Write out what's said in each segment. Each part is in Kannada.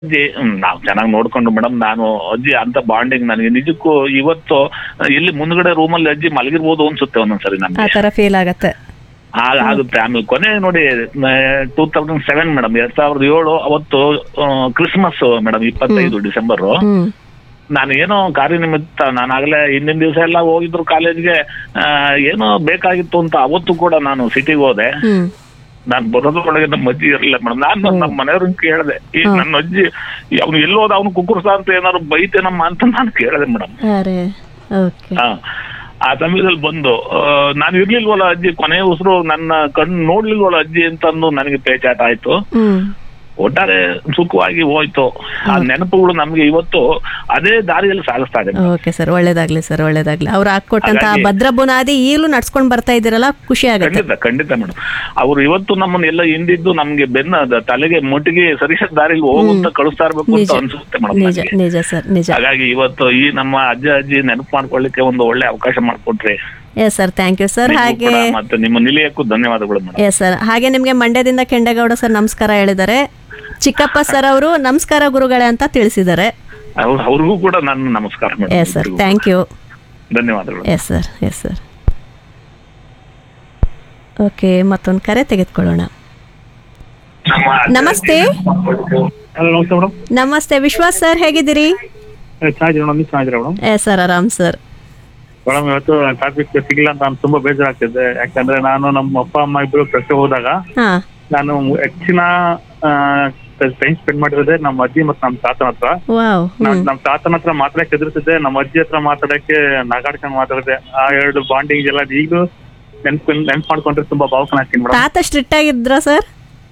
ಅಜ್ಜಿ ಹ್ಮ್, ನಾವ್ ಚೆನ್ನಾಗಿ ನೋಡ್ಕೊಂಡು ಮೇಡಮ್ ನಾನು ಅಜ್ಜಿ ಅಂತ ಬಾಂಡಿಂಗ್ ನನಗೆ ನಿಜಕ್ಕೂ ಇವತ್ತು ಎಲ್ಲಿ ಮುಂದ್ಗಡೆ ರೂಮಲ್ಲಿ ಅಜ್ಜಿ ಮಲಗಿರ್ಬೋದು ಅನ್ಸುತ್ತೆ ಒಂದೊಂದ್ಸರಿ ಆ ನನ್ಗೆ ತರ ಫೀಲ್ ಆಗತ್ತೆ ಆ- ಆಗುತ್ತೆ ಆಮೇಲೆ ಕೊನೆ ನೋಡಿ ಟೂ ತೌಸಂಡ್ ಸೆವೆನ್ ಮೇಡಮ್ ಎರಡ್ ಸಾವಿರದ ಏಳು ಅವತ್ತು ಕ್ರಿಸ್ಮಸ್ ಮೇಡಮ್ ಇಪ್ಪತ್ತೈದು ಡಿಸೆಂಬರ್ ಹ್ಮ್ ನಾನು ಏನೋ ಕಾರ್ಯನಿಮಿತ್ತ ನಾನು ಆಗಲೇ ಹಿಂದಿನ ದಿವಸ ಎಲ್ಲ ಹೋಗಿದ್ರು ಕಾಲೇಜ್ಗೆ ಏನೋ ಬೇಕಾಗಿತ್ತು ಅಂತ ಅವತ್ತು ಕೂಡ ನಾನು ಸಿಟಿಗೆ ಹೋದೆ ಹ್ಮ್ ನಾನ್ ಬರೋದ್ರೊಳಗೆ ನಮ್ಮ ಅಜ್ಜಿ ಇರಲಿಲ್ಲ ಮೇಡಮ್ ನಾನು ನಮ್ಮ ಮನೆಯವ್ರನ್ನ ಕೇಳಿದೆ ಈ ನನ್ನ ಅಜ್ಜಿ ಅವ್ನು ಎಲ್ಲೋದ ಅವ್ನು ಕುಕ್ಕುರ್ಸ ಅಂತ ಏನಾದ್ರು ಬೈತೇನಮ್ಮ ಅಂತ ನಾನು ಕೇಳಿದೆ ಮೇಡಮ್ ಅರೆ ಓಕೆ ಹಾ ಆ ಸಮಯದಲ್ಲಿ ಬಂದು ಆ, ನಾನು ಇರ್ಲಿಲ್ವಲ್ಲ ಅಜ್ಜಿ ಕೊನೆ ಉಸಿರು ನನ್ನ ಕಣ್ಣು ನೋಡ್ಲಿಲ್ವಲ್ಲ ಅಜ್ಜಿ ಅಂತಂದು ನನಗೆ ಪೇಚಾಟ ಆಯ್ತು ಹ್ಮ್ ಒಟ್ಟಾರೆ ಸುಖವಾಗಿ ಹೋಯ್ತು ಆ ನೆನಪುಗಳು ನಮ್ಗೆ ಇವತ್ತು ಅದೇ ದಾರಿಯಲ್ಲಿ ಸಾಗಿಸ್ತಾ ಇದೆ ಓಕೆ ಸರ್ ಒಳ್ಳೇದಾಗ್ಲಿ ಸರ್ ಒಳ್ಳೇದಾಗ್ಲಿ ಅವ್ರು ಹಾಕೊಟ್ಟಂತ ಹಾಗಾಗಿ- ಭದ್ರ ಬುನಾದಿ ಈಗಲೂ ನಡ್ಸ್ಕೊಂಡ್ ಬರ್ತಾ ಇದ್ದೀರಲ್ಲ ಖುಷಿ ಆಗತ್ತೆ ಖಂಡಿತ ಖಂಡಿತ ಮೇಡಮ್ ಅವ್ರು ಇವತ್ತು ನಮ್ಮನ್ನ ಎಲ್ಲ ಹಿಂದಿದ್ದು ನಮ್ಗೆ ಬೆನ್ನ ದ- ತಲೆಗೆ ಮುಟ್ಟಿಗೆ ಸರಿಯಾದ ದಾರಿಲಿ ಹೋಗುತ್ತಾ ಕಳಿಸ್ತಾ ಇರ್ಬೇಕು ಅಂತ ನಿಜ ಅನ್ಸುತ್ತೆ ಮೇಡಮ್ ನಿಜ ನಿಜ ಸರ್ ನಿಜ ಹಾಗಾಗಿ ಇವತ್ತು ಈ ನಮ್ಮ ಅಜ್ಜ ಅಜ್ಜಿ ನೆನಪು ಮಾಡ್ಕೊಳ್ಳಿಕ್ಕೆ ಒಂದು ಒಳ್ಳೆ ಅವಕಾಶ ಮಾಡ್ಕೊಟ್ರಿ yes sir thank you sir ನಿಮ್ಗೂ ಹಾಗೆ ಕೂಡ ಮತ್ತೆ ನಿಮ್ಮ ನಿಲಯಕ್ಕೂ ಧನ್ಯವಾದಗಳು ಮೇಡಮ್ ಎಸ್ ಸರ್ ಹಾಗೆ ನಿಮ್ಗೆ ಮಂಡ್ಯದಿಂದ ಕೆಂಡಗೌಡ ಸರ್ ನಮಸ್ಕಾರ ಹೇಳಿದ್ದಾರೆ ಚಿಕ್ಕಪ್ಪ ಸರ್ ಅವರು ನಮಸ್ಕಾರ ಗುರುಗಳೇ ಅಂತ ತಿಳಿಸಿದ್ದಾರೆ ಅವ್ರ ಅವ್ರಿಗೂ ಕೂಡ ನನ್ನ ನಮಸ್ಕಾರ yes sir madam thank you ಧನ್ಯವಾದಗಳು yes sir yes sir okay ಮತ್ತೊಂದು ಕರೆ ತೆಗೆದುಕೊಳ್ಳೋಣ ನಮ್ಮ ಅಜ್ಜ ನಮಸ್ತೆ ಹಲೋ ನಮಸ್ತೆ ಮೇಡಮ್ ನಮಸ್ತೆ ವಿಶ್ವಾಸ್ ಸರ್ ಹೇಗಿದ್ದೀರಿ ಚೆನ್ನಾಗಿದ್ದೀರಿ ಮೇಡಮ್ ನೀವು ಚೆನ್ನಾಗಿದ್ದೀರಾ ಮೇಡಮ್ ಎಸ್ ಸರ್ ಆರಾಮ್ ಸರ್ ಮೇಡಮ್ ಇವತ್ತು ಟಾಪಿಕ್ ಸಿಗಿಲ್ಲ ಅಂತ ನಾನು ತುಂಬಾ ಬೇಜಾರಾಗ್ತಿದ್ದೆ ಯಾಕಂದ್ರೆ ನಾನು ನಮ್ಮ ಅಪ್ಪ ಅಮ್ಮ ಇಬ್ರು ಕೆಲಸ ಹೋದಾಗ ಹಾ ನಾನು ಹೆಚ್ಚಿನ ಟೈಮ್ ಸ್ಪೆಂಡ್ ಮಾಡಿರೋದೇ ನಮ್ಮ ಅಜ್ಜಿ ಮತ್ತು ನಮ್ಮ ತಾತನ ಹತ್ರ ವಾವ್ ನಮ್ ನಮ್ಮ ತಾತನ ಹತ್ರ ಮಾತಾಡಕ್ಕೆ ಎದುರಿಸಿದ್ದೆ ನಮ್ಮ ಅಜ್ಜಿ ಹತ್ರ ಮಾತಾಡಕ್ಕೆ ನಗಾಡ್ಕೊಂಡು ಮಾತಾಡಿದೆ ಆ ಎರಡು ಬಾಂಡಿಂಗ್ ಎಲ್ಲ ಈಗಲೂ ನೆನ್ಪು ನೆನ್ಪು ಮಾಡ್ಕೊಂಡ್ರೆ ತುಂಬಾ ಭಾವಕನ ಆಗ್ತೀನಿ ಮೇಡಮ್ ತಾತ ಸ್ಟ್ರಿಕ್ಟ್ ಆಗಿದ್ರ ಸರ್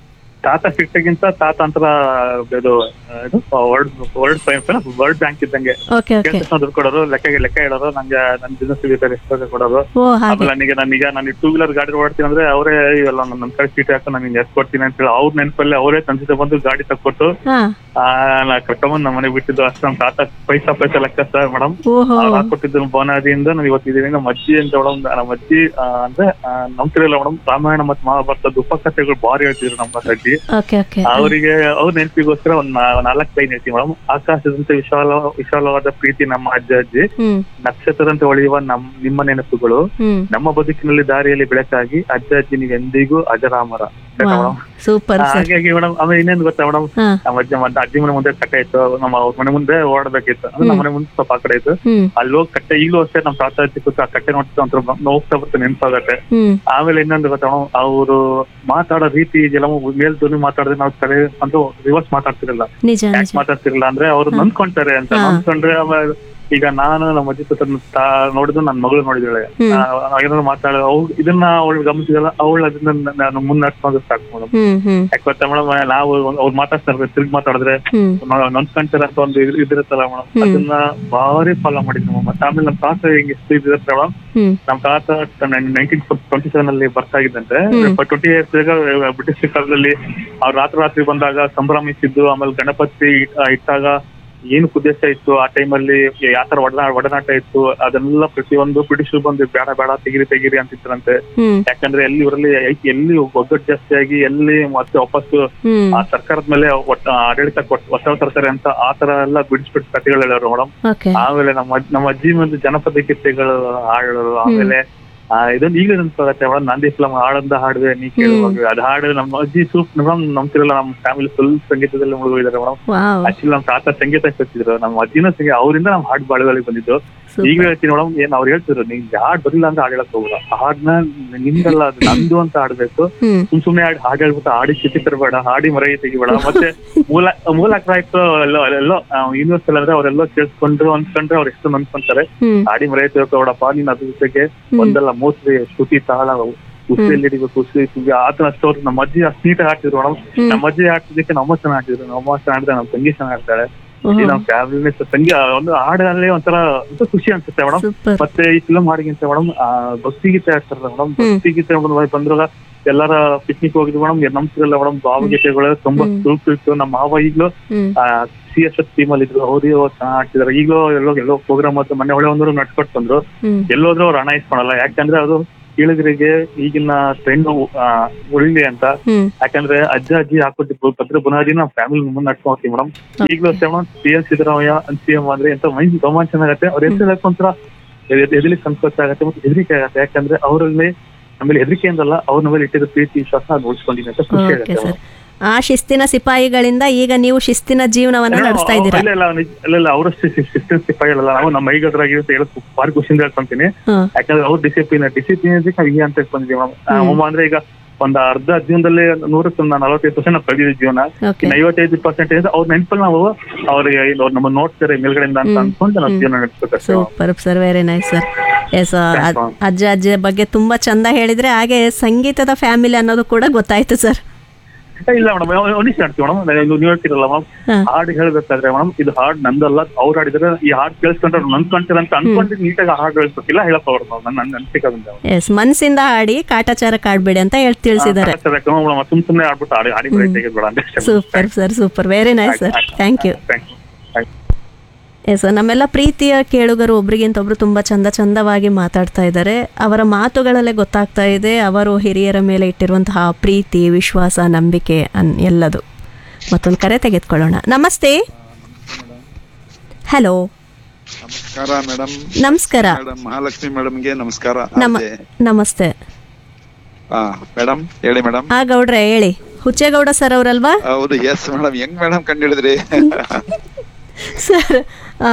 ತಾತ ಸಿಟ್ಟಿಗಿಂತ ತಾತ ಅಂತರ ಇದು ಆ, ಇದು ವರ್ಡ್ ವರ್ಡ್ ವರ್ಡ್ ಬ್ಯಾಂಕ್ ಇದ್ದಂಗೆ ಓಕೆ ಓಕೆ ಕೆಲಸ ದುಡ್ಡು ಕೊಡೋರು ಲೆಕ್ಕಗೆ ಲೆಕ್ಕ ಇಡೋರು ನಂಗೆ ನನ್ನ ಬಿಸ್ನೆಸ್ ಬೇಕಾದ್ರೆ ಎಷ್ಟು ಕೊಡೋರು ಓ ಹಾಗೆ ಆಮೇಲೆ ನನಗೆ ನನಗೆ ನಾನು ಟೂ ವೀಲರ್ ಗಾಡಿ ಓಡ್ತೀನಿ ಅಂದ್ರೆ ಅವರೇ ಇವೆಲ್ಲ ನನ್ನ ಕಡೆ ಸೀಟ್ ಹಾಕಿ ನನಗೆ ಎಷ್ಟು ಕೊಡ್ತೀನಿ ಅಂತ ಹೇಳಿ ಅವ್ರ ನೆನಪಲ್ಲಿ ಅವರೇ ತಂದಿದ್ದ ಬಂದು ಗಾಡಿ ತಕ್ಕೊಟ್ಟು ಹಾ ಆ, ನಾ ಕರ್ಕೊಂಬಂದು ನಮ್ಮ ಮನೆಗೆ ಬಿಟ್ಟಿದ್ದು ಅಷ್ಟು ನಮ್ಮ ತಾತ ಪೈಸಾ ಪೈಸಾ ಲೆಕ್ಕ ಸರ್ ಮೇಡಮ್ ಓಹೋ ಅವ್ರು ಹಾಕೊಟ್ಟಿದ್ದು ಬನಾದಿಯಿಂದ ನಾನು ಇವತ್ತಿದ್ದೀನಿ ನಮ್ಮ ಅಜ್ಜಿ ಅಂತ ಮೇಡಮ್ ನಮ್ಮ ಅಜ್ಜಿ ಆ, ಅಂದ್ರೆ ಆ, ನಂಬ್ತಿರಲ್ಲ ಮೇಡಮ್ ರಾಮಾಯಣ ಮತ್ತು ಮಹಾಭಾರತದ ಉಪಕಥೆಗಳು ಭಾರಿ ಹೇಳ್ತಿದ್ರು ನಮ್ಮ ಅಜ್ಜಿ ಓಕೆ ಓಕೆ ಅವರಿಗೆ ಅವ್ರ ನೆನಪಿಗೋಸ್ಕರ ಒಂದ್ ನಾ- ನಾಲ್ಕು ಲೈನ್ ಹೇಳ್ತೀವಿ ಮೇಡಮ್ ಆಕಾಶದಂತೆ ವಿಶಾಲ ವಿಶಾಲವಾದ ಪ್ರೀತಿ ನಮ್ಮ ಅಜ್ಜ ಅಜ್ಜಿ ಹ್ಮ್ ನಕ್ಷತ್ರದಂತೆ ಹೊಳೆಯುವ ನಮ್ ನಿಮ್ಮ ನೆನಪುಗಳು ಹ್ಮ್ ನಮ್ಮ ಬದುಕಿನಲ್ಲಿ ದಾರಿಯಲ್ಲಿ ಬೆಳಕಾಗಿ ಅಜ್ಜ ಅಜ್ಜಿ ನೀವು ಎಂದಿಗೂ ಅಜರಾಮರ ಮೇಡಮ್ ಸೂಪರ್ ಸರ್ ಹಾಗಾಗಿ ಮೇಡಮ್ ಆಮೇಲೆ ಇನ್ನೇನು ಗೊತ್ತಾ ಮೇಡಮ್ ಹಾ ನಮ್ಮ ಅಜ್ಜ ಮತ್ತೆ ಅಜ್ಜಿ ಮನೆ ಮುಂದೆ ಕಟ್ಟೆ ಇತ್ತು ನಮ್ಮ ಅವ್ರ ಮನೆ ಮುಂದೆ ಓಡಬೇಕಿತ್ತು ಅಂದ್ರೆ ನಮ್ಮ ಮನೆ ಮುಂದೆ ಸ್ವಲ್ಪ ಆ ಕಡೆ ಇತ್ತು ಹ್ಮ್ ಅಲ್ಲಿ ಹೋಗಿ ಕಟ್ಟೆ ಈಗಲೂ ಅಷ್ಟೇ ನಮ್ಮ ತಾತ ಅಜ್ಜಿ ಕೂತು ಆ ಕಟ್ಟೆ ನೋಡ್ತಾ ಒಂಥರ ಹೋಗ್ತಾ ಬರ್ತಾ ನೆನಪಾಗತ್ತೆ ಹ್ಮ್ ಆಮೇಲೆ ಇನ್ನೊಂದು ಗೊತ್ತಾ ಮೇಡಮ್ ಅವರು ಮಾತಾಡೋ ರೀತಿ ಇದೆಲ್ಲ ಮೇಲ್ ಧ್ವನಿ ಮಾತಾಡಿದ್ರೆ ನಾವು ಕರೆ ಅಂದ್ರೆ ರಿವರ್ಸ್ ಮಾತಾಡ್ತಿರಲ್ಲ ನಿಜ ಯಾಕೆ ನಿಜ ಮಾತಾಡ್ತಿರಲ್ಲ ಅಂದ್ರೆ ಅವ್ರು ನೊಂದ್ಕೊಂತಾರೆ ಅಂತ ಹಾ. ನೊಂದ್ಕೊಂಡ್ರೆ ಆಮೇಲೆ ಈಗ ನಾನು ನಮ್ಮ ಅಜ್ಜಿ ತಾತನ ತಾ- ನೋಡಿದ್ದು ನನ್ನ ಮಗಳು ನೋಡಿದಾಳೆ ಹ್ಮ್. ಏನಾದ್ರು ಮಾತಾಡ ಅವ್ಳು ಇದನ್ನ ಅವಳು ಗಮನಿಸಿದಲ್ಲ ಅವಳು ಅದನ್ನ ನಾನು ಮುನ್ನಡೆಸ್ಕೊಂಡು ಸಾಕು ಮೇಡಮ್ ಹ್ಮ್ ಹ್ಮ್ ಯಾಕೆ ಗೊತ್ತಾ ಮೇಡಮ್ ನಾವು ಅವ್ರು ಮಾತಾಡ್ತಾರೆ ತಿರ್ಗಿ ಮಾತಾಡಿದ್ರೆ ಹ್ಮ್ ನೊಂದ್ಕೊಂತಾರೆ ಅಂತ ಒಂದು ಇದ್- ಇದಿರುತ್ತಲ್ಲ ಮೇಡಮ್ ಅದನ್ನ ಭಾರಿ ಫಾಲೋ ಮಾಡಿದ್ವಿ ಮೇಡಮ್ ಮತ್ತೆ ಆಮೇಲೆ ನಮ್ಮ ತಾತ ಹಿಂಗೆ ಎಷ್ಟು ಇದಿರುತ್ತೆ ಮೇಡಮ್ ಹ್ಮ್ ನಮ್ಮ ತಾತ ನೈನ್ಟೀನ್ ಟ್ವೆಂಟಿ ಸೆವೆನ್ ಅಲ್ಲಿ ಬರ್ತಾ ಇದ್ದಂತೆ ಟ್ವೆಂಟಿ ಇಯರ್ಸ್ ಬ್ರಿಟಿಷ್ ಕಾಲದಲ್ಲಿ ಅವ್ರು ರಾತ್ರಿ ರಾತ್ರಿ ಬಂದಾಗ ಸಂಭ್ರಮಿಸಿದ್ದು ಆಮೇಲೆ ಗಣಪತಿ ಇಟ್- ಇಟ್ಟಾಗ ಏನು ಉದ್ದೇಶ ಇತ್ತು ಆ ಟೈಮಲ್ಲಿ ಯಾವ ತರ ಒಡನಾ ಒಡನಾಟ ಇತ್ತು ಅದನ್ನೆಲ್ಲ ಪ್ರತಿಯೊಂದು ಬ್ರಿಟಿಷರು ಬಂದು ಬೇಡ ಬೇಡ ತೆಗಿರಿ ತೆಗಿರಿ ಅಂತಿದ್ರಂತೆ ಹ್ಮ್ ಯಾಕಂದ್ರೆ ಎಲ್ಲಿ ಇವರಲ್ಲಿ ಎಲ್ಲಿ ಒಗ್ಗಟ್ಟು ಜಾಸ್ತಿ ಆಗಿ ಎಲ್ಲಿ ಮತ್ತೆ ವಾಪಸ್ಸು ಹ್ಮ್ ಆ ಸರ್ಕಾರದ ಮೇಲೆ ಒಟ್ಟ ಆಡಳಿತ ಕೊಟ್ಟು ಒತ್ತಡ ತರ್ತಾರೆ ಅಂತ ಆ ತರ ಎಲ್ಲ ಬಿಡಿಸ್ಬಿಟ್ಟು ಕಥೆಗಳು ಹೇಳೋರು ಮೇಡಮ್ ಓಕೆ ಆಮೇಲೆ ನಮ್ಮ ಅಜ್ಜ- ನಮ್ಮ ಅಜ್ಜಿ ಒಂದು ಜನಪದ ಗೀತೆಗಳು ಹಾಡೋರು ಆಮೇಲೆ ಆ, ಇದೊಂದು ಈಗ ನೆನಪಾಗತ್ತೆ ಮೇಡಮ್ ನಂದಿ ಫಿಲಂ ಹಾಡಂದ ಹಾಡುವೆ ನೀ ಕೇಳುವಾಗ ಅದು ಹಾಡು ನಮ್ಮ ಅಜ್ಜಿ ಸೂಪ್ ಮೇಡಮ್ ನಂಬ್ತಿರಲ್ಲ ನಮ್ಮ ಫ್ಯಾಮಿಲಿ ಫುಲ್ ಸಂಗೀತದಲ್ಲಿ ಮುಳುಗಿದ್ದಾರೆ ಮೇಡಮ್ ವಾವ್ ಆಕ್ಚುಲಿ ನಮ್ಮ ತಾತ ಸಂಗೀತ ಕಲಿತಿದ್ರು ನಮ್ಮ ಅಜ್ಜಿನ ಸಂಗೀತ ಅವರಿಂದ ನಮ್ಮ ಹಾಡು ಬಾಳುಗಳಿಗೆ ಬಂದಿದ್ದು ಈಗ ಹೇಳ್ತೀನಿ ಮೇಡಮ್ ಏನ್ ಅವ್ರು ಹೇಳ್ತಿದ್ರು ನಿಂಗೆ ಹಾಡ್ ಬರಿಲ್ಲ ಅಂತ ಹಾಡ್ ಹೇಳಕ್ ಹೋಗಲ್ಲ ಆ ಹಾಡ್ನ ನಿಮ್ದಲ್ಲ ಅದು ನಂದು ಅಂತ ಹಾಡ್ಬೇಕು ಹ್ಮ್ ಸುಮ್ ಸುಮ್ನೆ ಹಾಡ್ ಹಾಡ್ ಹೇಳ್ಬಿಟ್ಟು ಹಾಡಿ ಚಿತಿ ತರಬೇಡ ಹಾಡಿ ಮರ ತೆಗಿಬೇಡ ಮತ್ತೆ ಮೂಲ ಮೂಲಕರಾಯ್ತು ಎಲ್ಲೋ ಎಲ್ಲೋ ಯೂನಿವರ್ಸಲ್ ಅಂದ್ರೆ ಅವರೆಲ್ಲೋ ಕೇಳಿಸ್ಕೊಂಡ್ರು ಅನ್ಕೊಂಡ್ರೆ ಅವ್ರು ಎಷ್ಟು ಅನ್ಕೊಂತಾರೆ ಹ್ಮ್ ಹಾಡಿ ಮರ ತಗೋಡಪ್ಪ ನೀನ್ ಅದ್ರ ಜೊತೆಗೆ ಒಂದಲ್ಲ ಮೋಸ್ಟ್ಲಿ ಶ್ರುತಿ ತಾಳ ಉಸಿರಲ್ಲಿ ಹಿಡಿಬೇಕು ಉಸಿರಿ ತುಂಬಿ ಆತನ ಅಷ್ಟವ್ರು ನಮ್ಮ ಅಜ್ಜಿ ಅಷ್ಟು ನೀಟಾಗಿ ಹಾಡ್ತಿದ್ರು ಮೇಡಮ್ ನಮ್ಮ ಅಜ್ಜಿ ಹಾಡ್ತಿದ್ದಕ್ಕೆ ನಮ್ಮ ಅಮ್ಮ ಚೆನ್ನಾಗಿ ಹಾಡ್ತಿದ್ರು ನಮ್ಮ ಅಮ್ಮ ಚೆನ್ನಾಗಿ ಹಾಡ್ತಾರೆ ನಮ್ಮ ತಂಗಿ ಚೆನ್ನಾಗಿ ಹಾಡ್ತಾಳೆ ಈ ನಮ್ಮ ಫ್ಯಾಮಿಲಿ ತಂಗಿ ಒಂದು ಹಾಡಲ್ಲಿ ಒಂಥರ ಒಂಥರ ಖುಷಿ ಅನ್ಸುತ್ತೆ ಮೇಡಮ್ ಸೂಪರ್ ಮತ್ತೆ ಈ ಫಿಲ್ಮ್ ಹಾಡಿಗಿಂತ ಮೇಡಮ್ ಭಕ್ತಿಗೀತೆ ಹಾಡ್ತಾರಲ್ಲ ಮೇಡಮ್ ಭಕ್ತಿಗೀತೆ ಮೇಡಮ್ ಬಂದ್ರಾಗ ಎಲ್ಲಾರ ಪಿಕ್ನಿಕ್ ಹೋಗಿದ್ವಿ ಮೇಡಮ್ ನಮ್ಸಿರಲ್ಲ ಮೇಡಮ್ ಭಾವಗೀತೆಗಳು ತುಂಬಾ ಸುಲ್ಕು ಇತ್ತು ನಮ್ಮ ಮಾವ ಈಗ್ಲೂ ಹ್ಮ್ ಸಿ ಎಸ್ ಎಸ್ ಟೀಮ್ ಅಲ್ಲಿ ಇದ್ರು ಅವ್ರು ಚೆನ್ನಾಗಿ ಹಾಡ್ತಿದಾರೆ ಈಗಲೂ ಎಲ್ಲೋ ಎಲ್ಲೋ ಪ್ರೋಗ್ರಾಮ್ ಮತ್ತೆ ಮೊನ್ನೆ ಒಳ್ಳೆ ಒಂದ್ರು ನಡ್ಸ್ಕೊಟ್ ಬಂದ್ರು ಹ್ಮ್ ಎಲ್ಲೋದ್ರು ಅವ್ರು ಹಣ ಇಸ್ಕೊಳಲ್ಲ ಯಾಕಂದ್ರೆ ಅದು ಕೇಳಿದ್ರಿಗೆ ಈಗಿನ ಟ್ರೆಂಡ್ ಉಳಿಲಿ ಅಂತ ಹ್ಮ್ ಯಾಕಂದ್ರೆ ಅಜ್ಜ ಅಜ್ಜಿ ಹಾಕೊಟ್ಟಿದ್ದು ಭದ್ರ ಬುನಾದಿ ನಾವು ಫ್ಯಾಮಿಲಿ ಮುಂದೆ ನಡ್ಕೊಂಡ್ ಹೋಗ್ತೀವಿ ಮೇಡಮ್ ಈಗಲೂ ಅಷ್ಟೇ madam C M Siddaramaiah C M ಅಂದ್ರೆ ಎಂತ ಮೈಂಡ್ ರೋಮಾಂಚನ ಆಗತ್ತೆ ಅವ್ರ ಹೆಸರು ಒಂಥರ ಎದಲಿ ಸಂಕೋಚ ಆಗತ್ತೆ ಮತ್ತೆ ಹೆದರಿಕೆ ಆಗತ್ತೆ ಯಾಕಂದ್ರೆ ಅವರಲ್ಲಿ ನಮ್ಮಲ್ಲಿ ಹೆದರಿಕೆಯಿಂದಲ್ಲ ಅವ್ರ ಮೇಲೆ ಇಟ್ಟಿದ್ದ ಪ್ರೀತಿ ವಿಶ್ವಾಸ ಅದು ಉಳಿಸ್ಕೊಂಡಿದ್ದೀನಿ ಅಂತ ಖುಷಿ ಓಕೆ ಆಗುತ್ತೆ ಸರ್ ಆ ಶಿಸ್ತಿನ ಸಿಪಾಯಿಗಳಿಂದ ಈಗ ನೀವು ಶಿಸ್ತಿನ ಜೀವನವನ್ನ ನಡೆಸ್ತಾ ಇದ್ದೀರಾ ಇಲ್ಲ ಇಲ್ಲ ನಿಜ- ಇಲ್ಲ ಇಲ್ಲ ಅವರಷ್ಟು ಸಿಸ್ಟಮ್ ಸಿಪಾಯಿಗಳಲ್ಲ ನಾವು ನಮ್ಮ ಮೈಗದ್ರಾಗಿ ಅಂತ ಹೇಳಕ್ ಭಾರಿ ಖುಷಿಯಿಂದ ಹೇಳ್ಕೊಂತೀನಿ ಹ್ಮ್ ಯಾಕಂದ್ರೆ ಅವ್ರ ಡಿಸಿಪ್ಲಿನ್ ಡಿಸಿಪ್ಲಿನ್ ನಾವು ಹಿಂಗೆ ಅಂತ ಬಂದಿದ್ದೀವಿ ಅಮ್ಮ ಅಂದ್ರೆ ಈಗ ಒಂದ್ ಅರ್ಧ ಜೀವನದಲ್ಲಿ ನೂರಕ್ಕೆ ಒಂದು ನಲವತ್ತೈದು ಪರ್ಸೆಂಟ್ ನಾವು ಕಳೆದಿದ್ದೀವಿ ಜೀವನ ಓಕೆ ಇನ್ನು ಐವತ್ತೈದು ಪರ್ಸೆಂಟೇಜ್ ಅವ್ರ ನೆನಪಲ್ಲಿ ನಾವು ಅವ್ರಿಗೆ ಇದು ಅವ್ರು ನಮ್ಮ ನೋಡ್ತಾರೆ ಮೇಲ್ಗಡೆಯಿಂದ ಅಂತ ಅನ್ಕೊಂಡು ನಾವು ಜೀವನ ನಡೆಸ್ಬೇಕಷ್ಟೇ super sir very nice sir yes ma'am. ಅಜ್ಜ ಅಜ್ಜಿ ಬಗ್ಗೆ ತುಂಬಾ ಚಂದ ಹೇಳಿದ್ರೆ ಹಾಗೆ ಸಂಗೀತದ ಫ್ಯಾಮಿಲಿ ಅನ್ನೋದು ಕೂಡ ಗೊತ್ತಾಯ್ತು ಸರ್ ಏ, ಇಲ್ಲ ಮೇಡಮ್ ಒನಿಸಿ ಆಡ್ತೀವಿ ಮೇಡಮ್ ನೀವು ಹೇಳ್ತಿರಲ್ಲ ಮೇಡಮ್ ಹಾ. ಹಾಡು ಹೇಳ್ಬೇಕಾದ್ರೆ ಮೇಡಮ್ ಇದು ಹಾಡ್ ನಂದಲ್ಲ ಅವ್ರು ಹಾಡಿದ್ರೆ ಈ ಹಾಡ್ ಕೇಳಿಸ್ಕೊಂಡ್ರೆ ಅವ್ರು ನನ್ಕೊಂತಾರೆ ಅಂತ ಅನ್ಕೊಂಡು ನೀಟಾಗಿ ಹಾಡು ಹೇಳ್ಬೇಕಿಲ್ಲ ಹೇಳಕ್ ಅವ್ರು ನನ್ನ ನನ್ನ ಅನ್ಸಿಕೆ ಎಸ್ ಮನಸ್ಸಿಂದ ಆಡಿ ಕಾಟಾಚಾರ ಕಾಡ್ಬೇಡಿ ಅಂತ ಹೇಳಿ ತಿಳಿಸಿದ್ದಾರೆ ಸುಮ್ ಸುಮ್ನೆ ಆಡ್ಬಿಟ್ಟು ಆಡಿ ಆಡಿ ಬ್ರೇಕ್ ತೆಗೆದ್ಬೇಡ ಅಂತ ಅಷ್ಟೇ super sir super very nice sir thank you thank you yes ನಮ್ಮೆಲ್ಲ ಪ್ರೀತಿಯ ಕೇಳುಗರು ಒಬ್ರಿಗಿಂತ ಒಬ್ರು ತುಂಬಾ ಚಂದ ಚಂದವಾಗಿ ಮಾತಾಡ್ತಾ ಇದ್ದಾರೆ ಅವರ ಮಾತುಗಳಲ್ಲೇ ಗೊತ್ತಾಗ್ತಾ ಇದೆ ಅವರು ಹಿರಿಯರ ಮೇಲೆ ಇಟ್ಟಿರುವಂತಹ ಪ್ರೀತಿ ವಿಶ್ವಾಸ ನಂಬಿಕೆ ಅನ್ ಎಲ್ಲದು ಮತ್ತೊಂದು ಕರೆ ತೆಗೆದುಕೊಳ್ಳೋಣ ನಮಸ್ತೆ ಹಲೋ ನಮಸ್ಕಾರ ಮೇಡಮ್ ನಮಸ್ಕಾರ ಮೇಡಮ್ ಮಹಾಲಕ್ಷ್ಮಿ ಮೇಡಮ್ಗೆ ನಮಸ್ಕಾರ ನಮ ಅದೇ. ನಮಸ್ತೆ ಆ ಮೇಡಮ್ ಹೇಳಿ ಮೇಡಮ್ ಆ ಗೌಡ್ರೆ ಹೇಳಿ ಹುಚ್ಚೇಗೌಡ ಸರ್ ಅವರಲ್ವಾ ಹೌದು ಎಸ್ ಮೇಡಮ್ ಹೆಂಗ್ ಮೇಡಮ್ ಕಂಡಿಡಿದ್ರಿ ಸರ್ ಆ,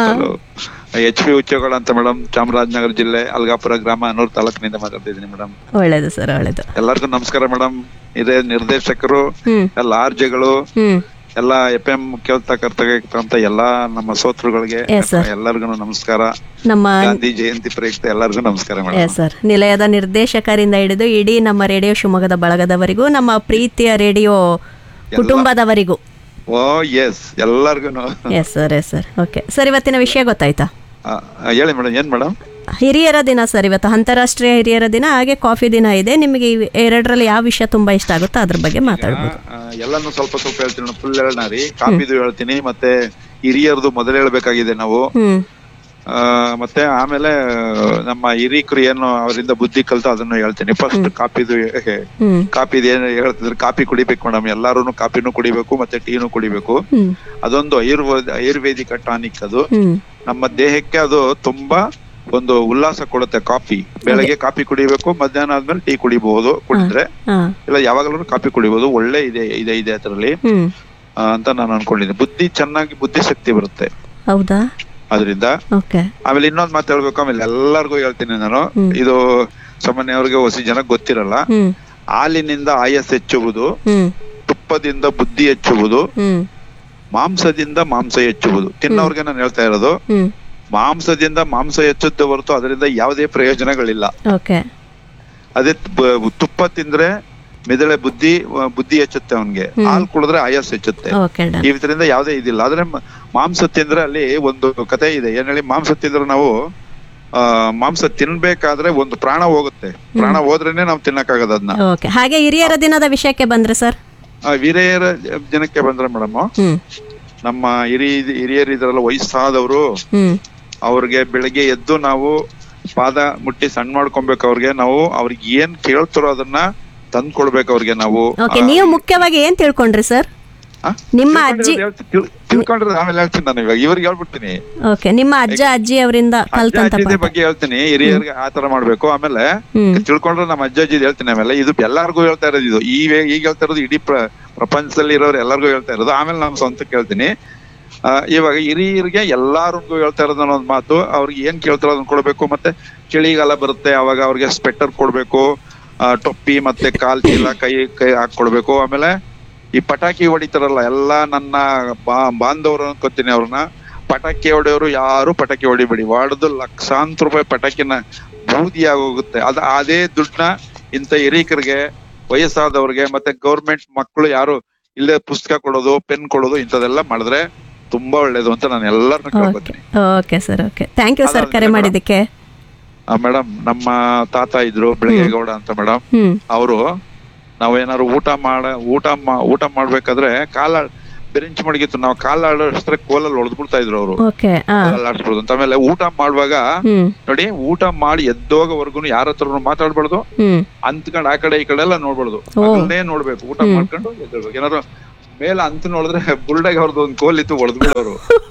ಎಚ್ ಪಿ ಉಚ್ಚಗಳ ಅಂತ ಮೇಡಮ್ ಚಾಮರಾಜನಗರ ಜಿಲ್ಲೆ ಅಲ್ಗಾಪುರ ಗ್ರಾಮ ಅನ್ನೂರು ತಾಲೂಕಿನಿಂದ ಮಾತಾಡ್ತಿದ್ದೀನಿ ಮೇಡಮ್ ಒಳ್ಳೇದು ಸರ್ ಒಳ್ಳೇದು ಎಲ್ಲರಿಗೂ ನಮಸ್ಕಾರ ಮೇಡಮ್ ಇದೇ ನಿರ್ದೇಶಕರು ಹ್ಮ್ ಎಲ್ಲ ಆರ್ಜೆಗಳು ಹ್ಮ್ ಎಲ್ಲ ಎಫ್ ಎಂ ಕೇಳ್ತಕ್ಕಂತ ಎಲ್ಲಾ ನಮ್ಮ ಸೋತ್ರಗಳಿಗೆ Yes, sir. ಎಲ್ಲರಿಗೂ ನಮಸ್ಕಾರ ನಮ್ಮ ಗಾಂಧಿ ಜಯಂತಿ ಪ್ರಯುಕ್ತ ಎಲ್ಲರಿಗೂ ನಮಸ್ಕಾರ ಮೇಡಮ್ ಎಸ್ ಸರ್ ನಿಲಯದ ನಿರ್ದೇಶಕರಿಂದ ಹಿಡಿದು ಇಡೀ ನಮ್ಮ ರೇಡಿಯೋ ಶಿವಮೊಗ್ಗದ ಬಳಗದವರಿಗೂ ನಮ್ಮ ಪ್ರೀತಿಯ ರೇಡಿಯೋ ಕುಟುಂಬದವರಿಗೂ ಓ ಎಸ್ ಎಲ್ಲರಿಗೂ yes sir yes sir okay sir ಇವತ್ತಿನ ವಿಷಯ ಗೊತ್ತಾಯ್ತಾ ಹೇಳಿ ಮೇಡಮ್ ಏನ್ ಮೇಡಮ್ ಹಿರಿಯರ ದಿನ ಸರ್ ಇವತ್ತು ಅಂತಾರಾಷ್ಟ್ರೀಯ ಹಿರಿಯರ ದಿನ ಹಾಗೆ ಕಾಫಿ ದಿನ ಇದೆ ನಿಮಗೆ ಇವ್ ಎರಡರಲ್ಲಿ ಯಾವ ವಿಷಯ ತುಂಬಾ ಇಷ್ಟ ಆಗುತ್ತೋ ಅದ್ರ ಬಗ್ಗೆ ಮಾತಾಡ್ಬೋದು ಆ, ಎಲ್ಲಾನು ಸ್ವಲ್ಪ ಸ್ವಲ್ಪ ಹೇಳ್ತೀನಿ ಫುಲ್ ಹೇಳೋಣ ರೀ ಕಾಪಿದು ಹೇಳ್ತೀನಿ ಮತ್ತೆ ಹಿರಿಯರದು ಮೊದಲು ಹೇಳ್ಬೇಕಾಗಿದೆ ನಾವು ಹ್ಮ್ ಆ, ಮತ್ತೆ ಆಮೇಲೆ ನಮ್ಮ ಹಿರಿಕರು ಏನು ಅವರಿಂದ ಬುದ್ಧಿ ಕಲ್ತು ಅದನ್ನು ಹೇಳ್ತೀನಿ ಫಸ್ಟ್ ಕಾಪಿದು ಹ್ಮ್ ಕಾಪಿದು ಏನು ಹೇಳ್ತಿದ್ರೆ ಕಾಪಿ ಕುಡಿಬೇಕು ಮೇಡಮ್ ಎಲ್ಲಾರು ಕಾಪಿನೂ ಕುಡಿಬೇಕು ಮತ್ತೆ ಟೀನು ಕುಡಿಬೇಕು ಹ್ಮ್ ಅದೊಂದು ಆಯುರ್ವೇದ ಆಯುರ್ವೇದಿಕ ಟಾನಿಕ್ ಅದು ಹ್ಮ್ ನಮ್ಮ ದೇಹಕ್ಕೆ ಅದು ತುಂಬಾ ಒಂದು ಉಲ್ಲಾಸ ಕೊಡುತ್ತೆ ಕಾಫಿ ಬೆಳಗ್ಗೆ ಕಾಫಿ ಕುಡಿಬೇಕು ಮಧ್ಯಾಹ್ನ ಆದ್ಮೇಲೆ ಟೀ ಕುಡಿಬಹುದು ಕುಡಿದ್ರೆ ಹಾ ಇಲ್ಲ ಯಾವಾಗಲೂ ಕಾಫಿ ಕುಡಿಬಹುದು ಒಳ್ಳೆ ಇದೆ ಇದೆ ಇದೆ ಅದರಲ್ಲಿ ಹ್ಮ್ ಆ, ಅಂತ ನಾನು ಅನ್ಕೊಂಡಿದ್ದೀನಿ ಬುದ್ಧಿ ಚೆನ್ನಾಗಿ ಬುದ್ಧಿಶಕ್ತಿ ಬರುತ್ತೆ ಹೌದಾ ಅದರಿಂದ ಓಕೆ ಆಮೇಲೆ ಇನ್ನೊಂದ್ ಮಾತು ಹೇಳ್ಬೇಕು ಆಮೇಲೆ ಎಲ್ಲರಿಗೂ ಹೇಳ್ತೀನಿ ನಾನು ಇದು ಸಾಮಾನ್ಯ ಅವ್ರಿಗೆ ಹೊಸ ಜನ ಗೊತ್ತಿರಲ್ಲ ಹ್ಮ್ ಹಾಲಿನಿಂದ ಆಯಸ್ ಹೆಚ್ಚುವುದು ಹ್ಮ್ ತುಪ್ಪದಿಂದ ಬುದ್ಧಿ ಹೆಚ್ಚುವುದು ಹ್ಮ್ ಮಾಂಸದಿಂದ ಮಾಂಸ ಹೆಚ್ಚುವುದು ತಿನ್ನೋರ್ಗೆ ನಾನು ಹೇಳ್ತಾ ಇರೋದು ಹ್ಮ್ ಮಾಂಸದಿಂದ ಮಾಂಸ ಹೆಚ್ಚುತ್ತೆ ಹೊರತು ಅದರಿಂದ ಯಾವುದೇ ಪ್ರಯೋಜನಗಳಿಲ್ಲ ಓಕೆ ಅದೇ ಬ- ತುಪ್ಪ ತಿಂದ್ರೆ ಮೆದುಳೆ ಬುದ್ಧಿ ಬುದ್ಧಿ ಹೆಚ್ಚುತ್ತೆ ಅವನ್ಗೆ ಹಾಲು ಕುಡಿದ್ರೆ ಆಯಸ್ ಹೆಚ್ಚುತ್ತೆ ಓಕೆ ಡನ್ ಇದರಿಂದ ಯಾವುದೇ ಇದಿಲ್ಲ ಆದ್ರೆ ಮ- ಮಾಂಸ ತಿಂದ್ರೆ ಅಲ್ಲಿ ಒಂದು ಕತೆ ಇದೆ ಏನ್ ಹೇಳಿ ಮಾಂಸ ತಿಂದ್ರೆ ನಾವು ಆ ಮಾಂಸ ತಿನ್ಬೇಕಾದ್ರೆ ಒಂದು ಪ್ರಾಣ ಹೋಗುತ್ತೆ ಪ್ರಾಣ ಹೋದ್ರೇನೆ ನಾವು ತಿನ್ನಕ್ಕಾಗದ ಅದನ್ನ ಓಕೆ ಹಾಗೆ ಹಿರಿಯರ ದಿನದ ವಿಷಯಕ್ಕೆ ಬಂದ್ರೆ ಸರ್ ವೀರೆಯರ ಜನಕ್ಕೆ ಬಂದ್ರೆ ಮೇಡಮ್ ಹ್ಮ್ ನಮ್ಮ ಹಿರಿ ಹಿರಿಯರು ಇದ್ರಲ್ಲ ವಯಸ್ಸಾದವರು ಹ್ಮ್ ಅವ್ರಿಗೆ ಬೆಳಗ್ಗೆ ಎದ್ದು ನಾವು ಪಾದ ಮುಟ್ಟಿ ಸಣ್ಣ ಮಾಡ್ಕೊಬೇಕು ಅವ್ರಿಗೆ ನಾವು ಅವ್ರಿಗೆ ಏನ್ ಕೇಳ್ತಾರೋ ಅದನ್ನ ತಂದ್ ಕೊಡ್ಬೇಕು ಅವ್ರಿಗೆ ನಾವು ಓಕೆ ನೀವು ಮುಖ್ಯವಾಗಿ ಏನ್ ತಿಳ್ಕೊಂಡ್ರಿ ಸರ್ ಆ? ನಿಮ್ಮ ಅಜ್ಜಿ ತಿಳ್ಕೊಂಡಿರೋದು ಹೇಳ್ತಿ- ತಿಳ್- ತಿಳ್ಕೊಂಡಿರೋದು ಆಮೇಲೆ ಹೇಳ್ತೀನಿ ನಾನು ಇವಾಗ ಇವ್ರಿಗೆ ಹೇಳ್ಬಿಡ್ತೀನಿ ಓಕೆ ನಿಮ್ಮ ಅಜ್ಜ ಅಜ್ಜಿ ಅವರಿಂದ ಅಜ್ಜ ಕಲ್ತಂತ ಅಜ್ಜಿದ ಪಾಠ ಬಗ್ಗೆ ಹೇಳ್ತೀನಿ ಹಿರಿಯರಿಗೆ ಆ ತರ ಮಾಡ್ಬೇಕು ಆಮೇಲೆ ಹ್ಮ್ ತಿಳ್ಕೊಂಡ್ರೆ ನಮ್ಮ ಅಜ್ಜ ಅಜ್ಜಿದ್ ಹೇಳ್ತೀನಿ ಆಮೇಲೆ ಇದು ಎಲ್ಲಾರ್ಗು ಹೇಳ್ತಾ ಇರೋದು ಇದು ಈ ವೇ- ಈಗ ಹೇಳ್ತಾ ಇರೋದು ಇಡೀ ಪ್ರ- ಪ್ರಪಂಚದಲ್ಲಿ ಇರೋರು ಎಲ್ಲರಿಗೂ ಹೇಳ್ತಾ ಇರೋದು ಆಮೇಲೆ ನಾನು ಸ್ವಂತಕ್ಕೆ ಹೇಳ್ತೀನಿ ಆ, ಇವಾಗ ಹಿರಿಯರಿಗೆ ಎಲ್ಲಾರಿಗೂ ಹೇಳ್ತಾ ಇರೋದು ಅನ್ನೋ ಒಂದು ಮಾತು ಅವ್ರಿಗೆ ಏನ್ ಕೇಳ್ತಾರೋ ಅದನ್ನ ಕೊಡ್ಬೇಕು ಮತ್ತೆ ಚಳಿಗಾಲ ಬರುತ್ತೆ ಅವಾಗ ಅವ್ರಿಗೆ ಸ್ವೆಟರ್ ಕೊಡ್ಬೇಕು ಆ, ಟೊಪ್ಪಿ ಮತ್ತೆ ಕಾಲ್ ಚೀಲ ಕೈ ಕೈ ಹಾಕೊಡ್ಬೇಕು ಆಮೇಲೆ ಈ ಪಟಾಕಿ ಹೊಡಿತಾರಲ್ಲ ಎಲ್ಲಾ ನನ್ನ ಬಾ ಬಾಂಧವರು ಅನ್ಕೋತೀನಿ ಅವ್ರನ್ನ ಪಟಾಕಿ ಹೊಡೆಯೋರು ಯಾರು ಪಟಾಕಿ ಹೊಡಿಬೇಡಿ ಹೊಡೆದು ಲಕ್ಷಾಂತರ ರೂಪಾಯಿ ಪಟಾಕಿನ ಬೂದಿ ಆಗೋಗುತ್ತೆ ಅದ ಅದೇ ದುಡ್ಡನ್ನ ಇಂಥ ಹಿರೀಕರಿಗೆ ವಯಸ್ಸಾದವ್ರಿಗೆ ಮತ್ತೆ ಗೌರ್ಮೆಂಟ್ ಮಕ್ಕಳು ಯಾರು ಇಲ್ಲೇ ಪುಸ್ತಕ ಕೊಡೋದು ಪೆನ್ ಕೊಡೋದು ಇಂಥದೆಲ್ಲ ಮಾಡಿದ್ರೆ ತುಂಬಾ ಒಳ್ಳೇದು ಅಂತ ನಾನು ಎಲ್ಲರನ್ನ ಕೇಳ್ಕೊತೀನಿ okay sir okay thank you sir ಅದಾದ್ಮೇಲೆ ಕರೆ ಮೇಡಮ್. ಮಾಡಿದ್ದಕ್ಕೆ ಮೇಡಮ್ ನಮ್ಮ ತಾತ ಇದ್ರು ಬೆಳಗ್ಗೆ ಗೌಡ ಅಂತ ಮೇಡಮ್ ಹ್ಮ್ ಅವರು ನಾವೇನಾದ್ರು ಊಟ ಮಾಡ ಊಟ ಮಾ- ಊಟ ಮಾಡ್ಬೇಕಾದ್ರೆ ಕಾಲ ಬೆರೆಂಚ್ ಮಡಗಿತ್ತು ನಾವು ಕಾಲ್ ಆಡಿಸಿದ್ರೆ ಕೋಲಲ್ಲಿ ಹೊಡೆದ್ ಬಿಡ್ತಾ ಇದ್ರು ಅವರು ಓಕೆ ಹಾ ಆಡಿಸ್ಬಿಡುದು ಅಂತ ಆಮೇಲೆ ಊಟ ಮಾಡುವಾಗ ಹ್ಮ್ ನೋಡಿ ಊಟ ಮಾಡಿ ಎದ್ದೋಗವರೆಗೂ ಯಾರ ಹತ್ರನು ಮಾತಾಡ್ಬಾರ್ದು ಹ್ಮ್ ಅಂತ್ಕೊಂಡ್ ಆ ಕಡೆ ಈ ಕಡೆ ಎಲ್ಲ ನೋಡ್ಬಾರ್ದು ಓ. ಅದನ್ನೇ ನೋಡ್ಬೇಕು ಊಟ ಮಾಡ್ಕೊಂಡು ಎದ್ದೇಳ್ಬೇಕು ಏನಾದ್ರು ಮೇಲೆ ಅಂತ ನೋಡಿದ್ರೆ ಬುಲ್ಡಾಗಿ ಅವ್ರದ್ದು ಒಂದ್ ಕೋಲ್ ಇತ್ತು ಹೊಡೆದ್ ಬಿಡೋರು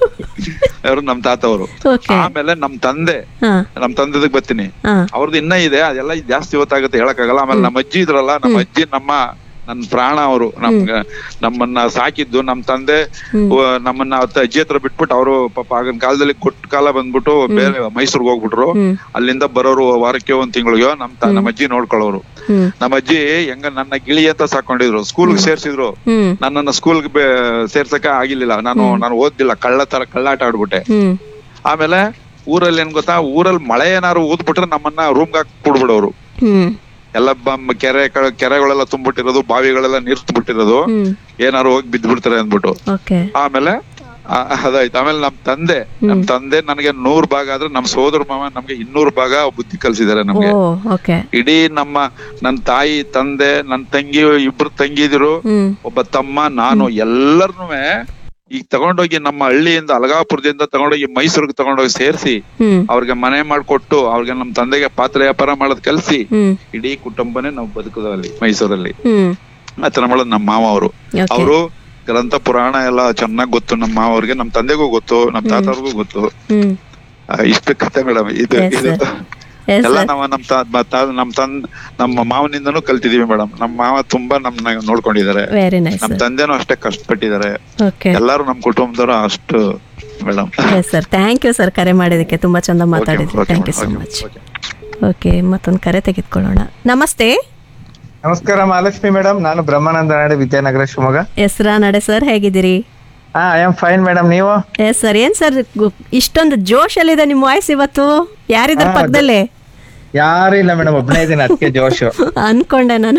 ಅವ್ರು ನಮ್ ತಾತ ಅವರು ಓಕೆ ಆಮೇಲೆ ನಮ್ ತಂದೆ ಹಾ ನಮ್ ತಂದೆದಕ್ ಬರ್ತೀನಿ ಹಾ ಅವ್ರದ್ದು ಇನ್ನ ಇದೆ ಅದೆಲ್ಲ ಜಾಸ್ತಿ ಹೊತ್ತಾಗುತ್ತೆ ಹೇಳಕ್ಕಾಗಲ್ಲ ಆಮೇಲೆ ನಮ್ಮ ಅಜ್ಜಿ ಇದ್ರಲ್ಲ ನಮ್ಮ ಅಜ್ಜಿ ನಮ್ಮ ನನ್ ಪ್ರಾಣ ಅವರು ನಮ್ಗ ನಮ್ಮನ್ನ ಸಾಕಿದ್ದು ನಮ್ ತಂದೆ ವ- ನಮ್ಮನ್ನ ಅವತ್ತ ಅಜ್ಜಿ ಹತ್ರ ಬಿಟ್ಬಿಟ್ಟು ಅವರು ಪಾಪ ಆಗಿನ ಕಾಲದಲ್ಲಿ ಕೊಟ್ಟ ಕಾಲ ಬಂದ್ಬಿಟ್ಟು ಬೇರೆ ಮೈಸೂರ್ಗೆ ಹೋಗ್ಬಿಟ್ರು ಹ್ಮ್ ಅಲ್ಲಿಂದ ಬರೋರು ವಾರಕ್ಕೆ ಒಂದ್ ತಿಂಗಳಿಗೆ ನಮ್ ತ- ನಮ್ಮ ಅಜ್ಜಿ ನೋಡ್ಕೊಳ್ಳೋರು ಹ್ಮ್ ನಮ್ಮ ಅಜ್ಜಿ ಹೆಂಗ ನನ್ನ ಗಿಳಿ ಅಂತ ಸಾಕೊಂಡಿದ್ರು ಸ್ಕೂಲ್ಗೆ ಸೇರ್ಸಿದ್ರು ಹ್ಮ್ ನನ್ನನ್ನ ಸ್ಕೂಲ್ಗೆ ಸೇರ್ಸಕ ಆಗಿರ್ಲಿಲ್ಲ ನಾನು ನಾನು ಓದ್ಲಿಲ್ಲ ಕಳ್ಳ ತರ ಕಳ್ಳಾಟ ಆಡ್ಬಿಟ್ಟೆ ಹ್ಮ್ ಆಮೇಲೆ ಊರಲ್ಲಿ ಏನ್ ಗೊತ್ತಾ ಊರಲ್ಲಿ ಮಳೆ ಏನಾರು ಊದ್ಬಿಟ್ರೆ ನಮ್ಮನ್ನ ರೂಮ್ಗೆ ಹಾಕಿ ಬಿಡ್ಬಿಡೋರು ಹ್ಮ್ ಎಲ್ಲ ಬ- ಕೆರೆ ಕ- ಕೆರೆಗಳೆಲ್ಲ ತುಂಬಿಟ್ಟಿರೋದು ಬಾವಿಗಳೆಲ್ಲ ನೀರ್ ತುಂಬಿಟ್ಟಿರೋದು ಹ್ಮ್ ಏನಾರು ಹೋಗಿ ಬಿದ್ದು ಬಿಡ್ತಾರೆ ಅಂದ್ಬಿಟ್ಟು ಓಕೆ ಆಮೇಲೆ ಆ, ಅದಾಯ್ತು ಆಮೇಲೆ ನಮ್ ತಂದೆ ನಮ್ ತಂದೆ ನನಗೆ ನೂರ್ ಭಾಗ ಆದ್ರೆ ನಮ್ ಸೋದರ ಮಾವ ನಮ್ಗೆ ಇನ್ನೂರು ಭಾಗ ಬುದ್ಧಿ ಕಲ್ಸಿದ್ದಾರೆ ಓ ನಮ್ಗೆ ಓಕೆ ಇಡೀ ನಮ್ಮ ನನ್ ತಾಯಿ ತಂದೆ ನನ್ ತಂಗಿ ಇಬ್ರು ತಂಗಿದಿರು ಹ್ಮ್ ಒಬ್ಬ ತಮ್ಮ ನಾನು ಎಲ್ಲರನ್ನೂ ಈಗ ತಗೊಂಡೋಗಿ ನಮ್ಮ ಹಳ್ಳಿಯಿಂದ ಅಲಗಾಪುರದಿಂದ ತಗೊಂಡೋಗಿ ಮೈಸೂರಿಗೆ ತಗೊಂಡೋಗಿ ಸೇರಿಸಿ ಹ್ಮ್ ಅವ್ರಿಗೆ ಮನೆ ಮಾಡ್ಕೊಟ್ಟು ಅವ್ರಿಗೆ ನಮ್ ತಂದೆಗೆ ಪಾತ್ರೆ ವ್ಯಾಪಾರ ಮಾಡೋದ್ ಕಲ್ಸಿ ಹ್ಮ್ ಇಡೀ ಕುಟುಂಬನೇ ನಾವು ಬದುಕುದು ಅಲ್ಲಿ ಮೈಸೂರಲ್ಲಿ ಹ್ಮ್ ಆತರ ಮಾಡೋದು ನಮ್ಮ ಮಾವ ಅವರು ಓಕೆ ಅವರು ಗ್ರಂಥ ಪುರಾಣ ಎಲ್ಲ ಚೆನ್ನಾಗ್ ಗೊತ್ತು ನಮ್ಮ ಮಾವವ್ರಿಗೆ ನಮ್ ತಂದೆಗೂ ಗೊತ್ತು ನಮ್ ತಾತವ್ರಿಗೂ ಗೊತ್ತು ಹ್ಮ್ ಆ, ಇಷ್ಟು ಕತೆ ಮೇಡಮ್ ಇದು Yes, ಇದು sir. ಎಸ್ ಎಲ್ಲ ನಾವು ನಮ್ ತಾ- ಮ- ತಾ- ನಮ್ ತನ್ ನಮ್ಮ ಮಾವನಿಂದನೂ ಕಲ್ತಿದೀವಿ ಮೇಡಮ್ ನಮ್ಮ ಮಾವ ತುಂಬಾ ನಮ್ನ ನೋಡ್ಕೊಂಡಿದ್ದಾರೆ ವೆರಿ ನೈಸ್ ನಮ್ ತಂದೆನೂ ಅಷ್ಟೇ ಕಷ್ಟಪಟ್ಟಿದ್ದಾರೆ ಓಕೆ ಎಲ್ಲಾರು ನಮ್ ಕುಟುಂಬದವರು ಅಷ್ಟು madam yes sir thank you sir ಕರೆ ಮಾಡಿದ್ದಕ್ಕೆ ತುಂಬಾ ಚಂದ ಮಾತಾಡಿದ್ರಿ thank you so much okay ಮತ್ತೊಂದು ಕರೆ ತೆಗೆದುಕೊಳ್ಳೋಣ ನಮಸ್ತೆ ನಮಸ್ಕಾರ ಮಹಾಲಕ್ಷ್ಮಿ ಮೇಡಮ್ ನಾನು ಬ್ರಹ್ಮಾನಂದ ನಾಡೆ ವಿದ್ಯಾನಗರ ಶಿವಮೊಗ್ಗ ಎಸ್ರಾ ನಡೆ ಸರ್ ಹೇಗಿದ್ದೀರಿ ಹಾ ಐ ಆಮ್ ಫೈನ್ ಮೇಡಮ್ ನೀವು ಎಸ್ ಸರ್ ಏನ್ ಸರ್ ಇಷ್ಟೊಂದು ಜೋಶಲ್ಲಿದೆ ನಿಮ್ಮ ವಾಯ್ಸ್ ಇವತ್ತು ಯಾರಿದ್ದಾರೆ ಹಾ, ಪಕ್ಕದಲ್ಲೇ ಯಾರು ಇಲ್ಲ ಮೇಡಮ್ ಒಬ್ಬನೇ ಇದ್ದೀನಿ ಅದಕ್ಕೆ ಜೋಶು ಅನ್ಕೊಂಡೆ ನಾನು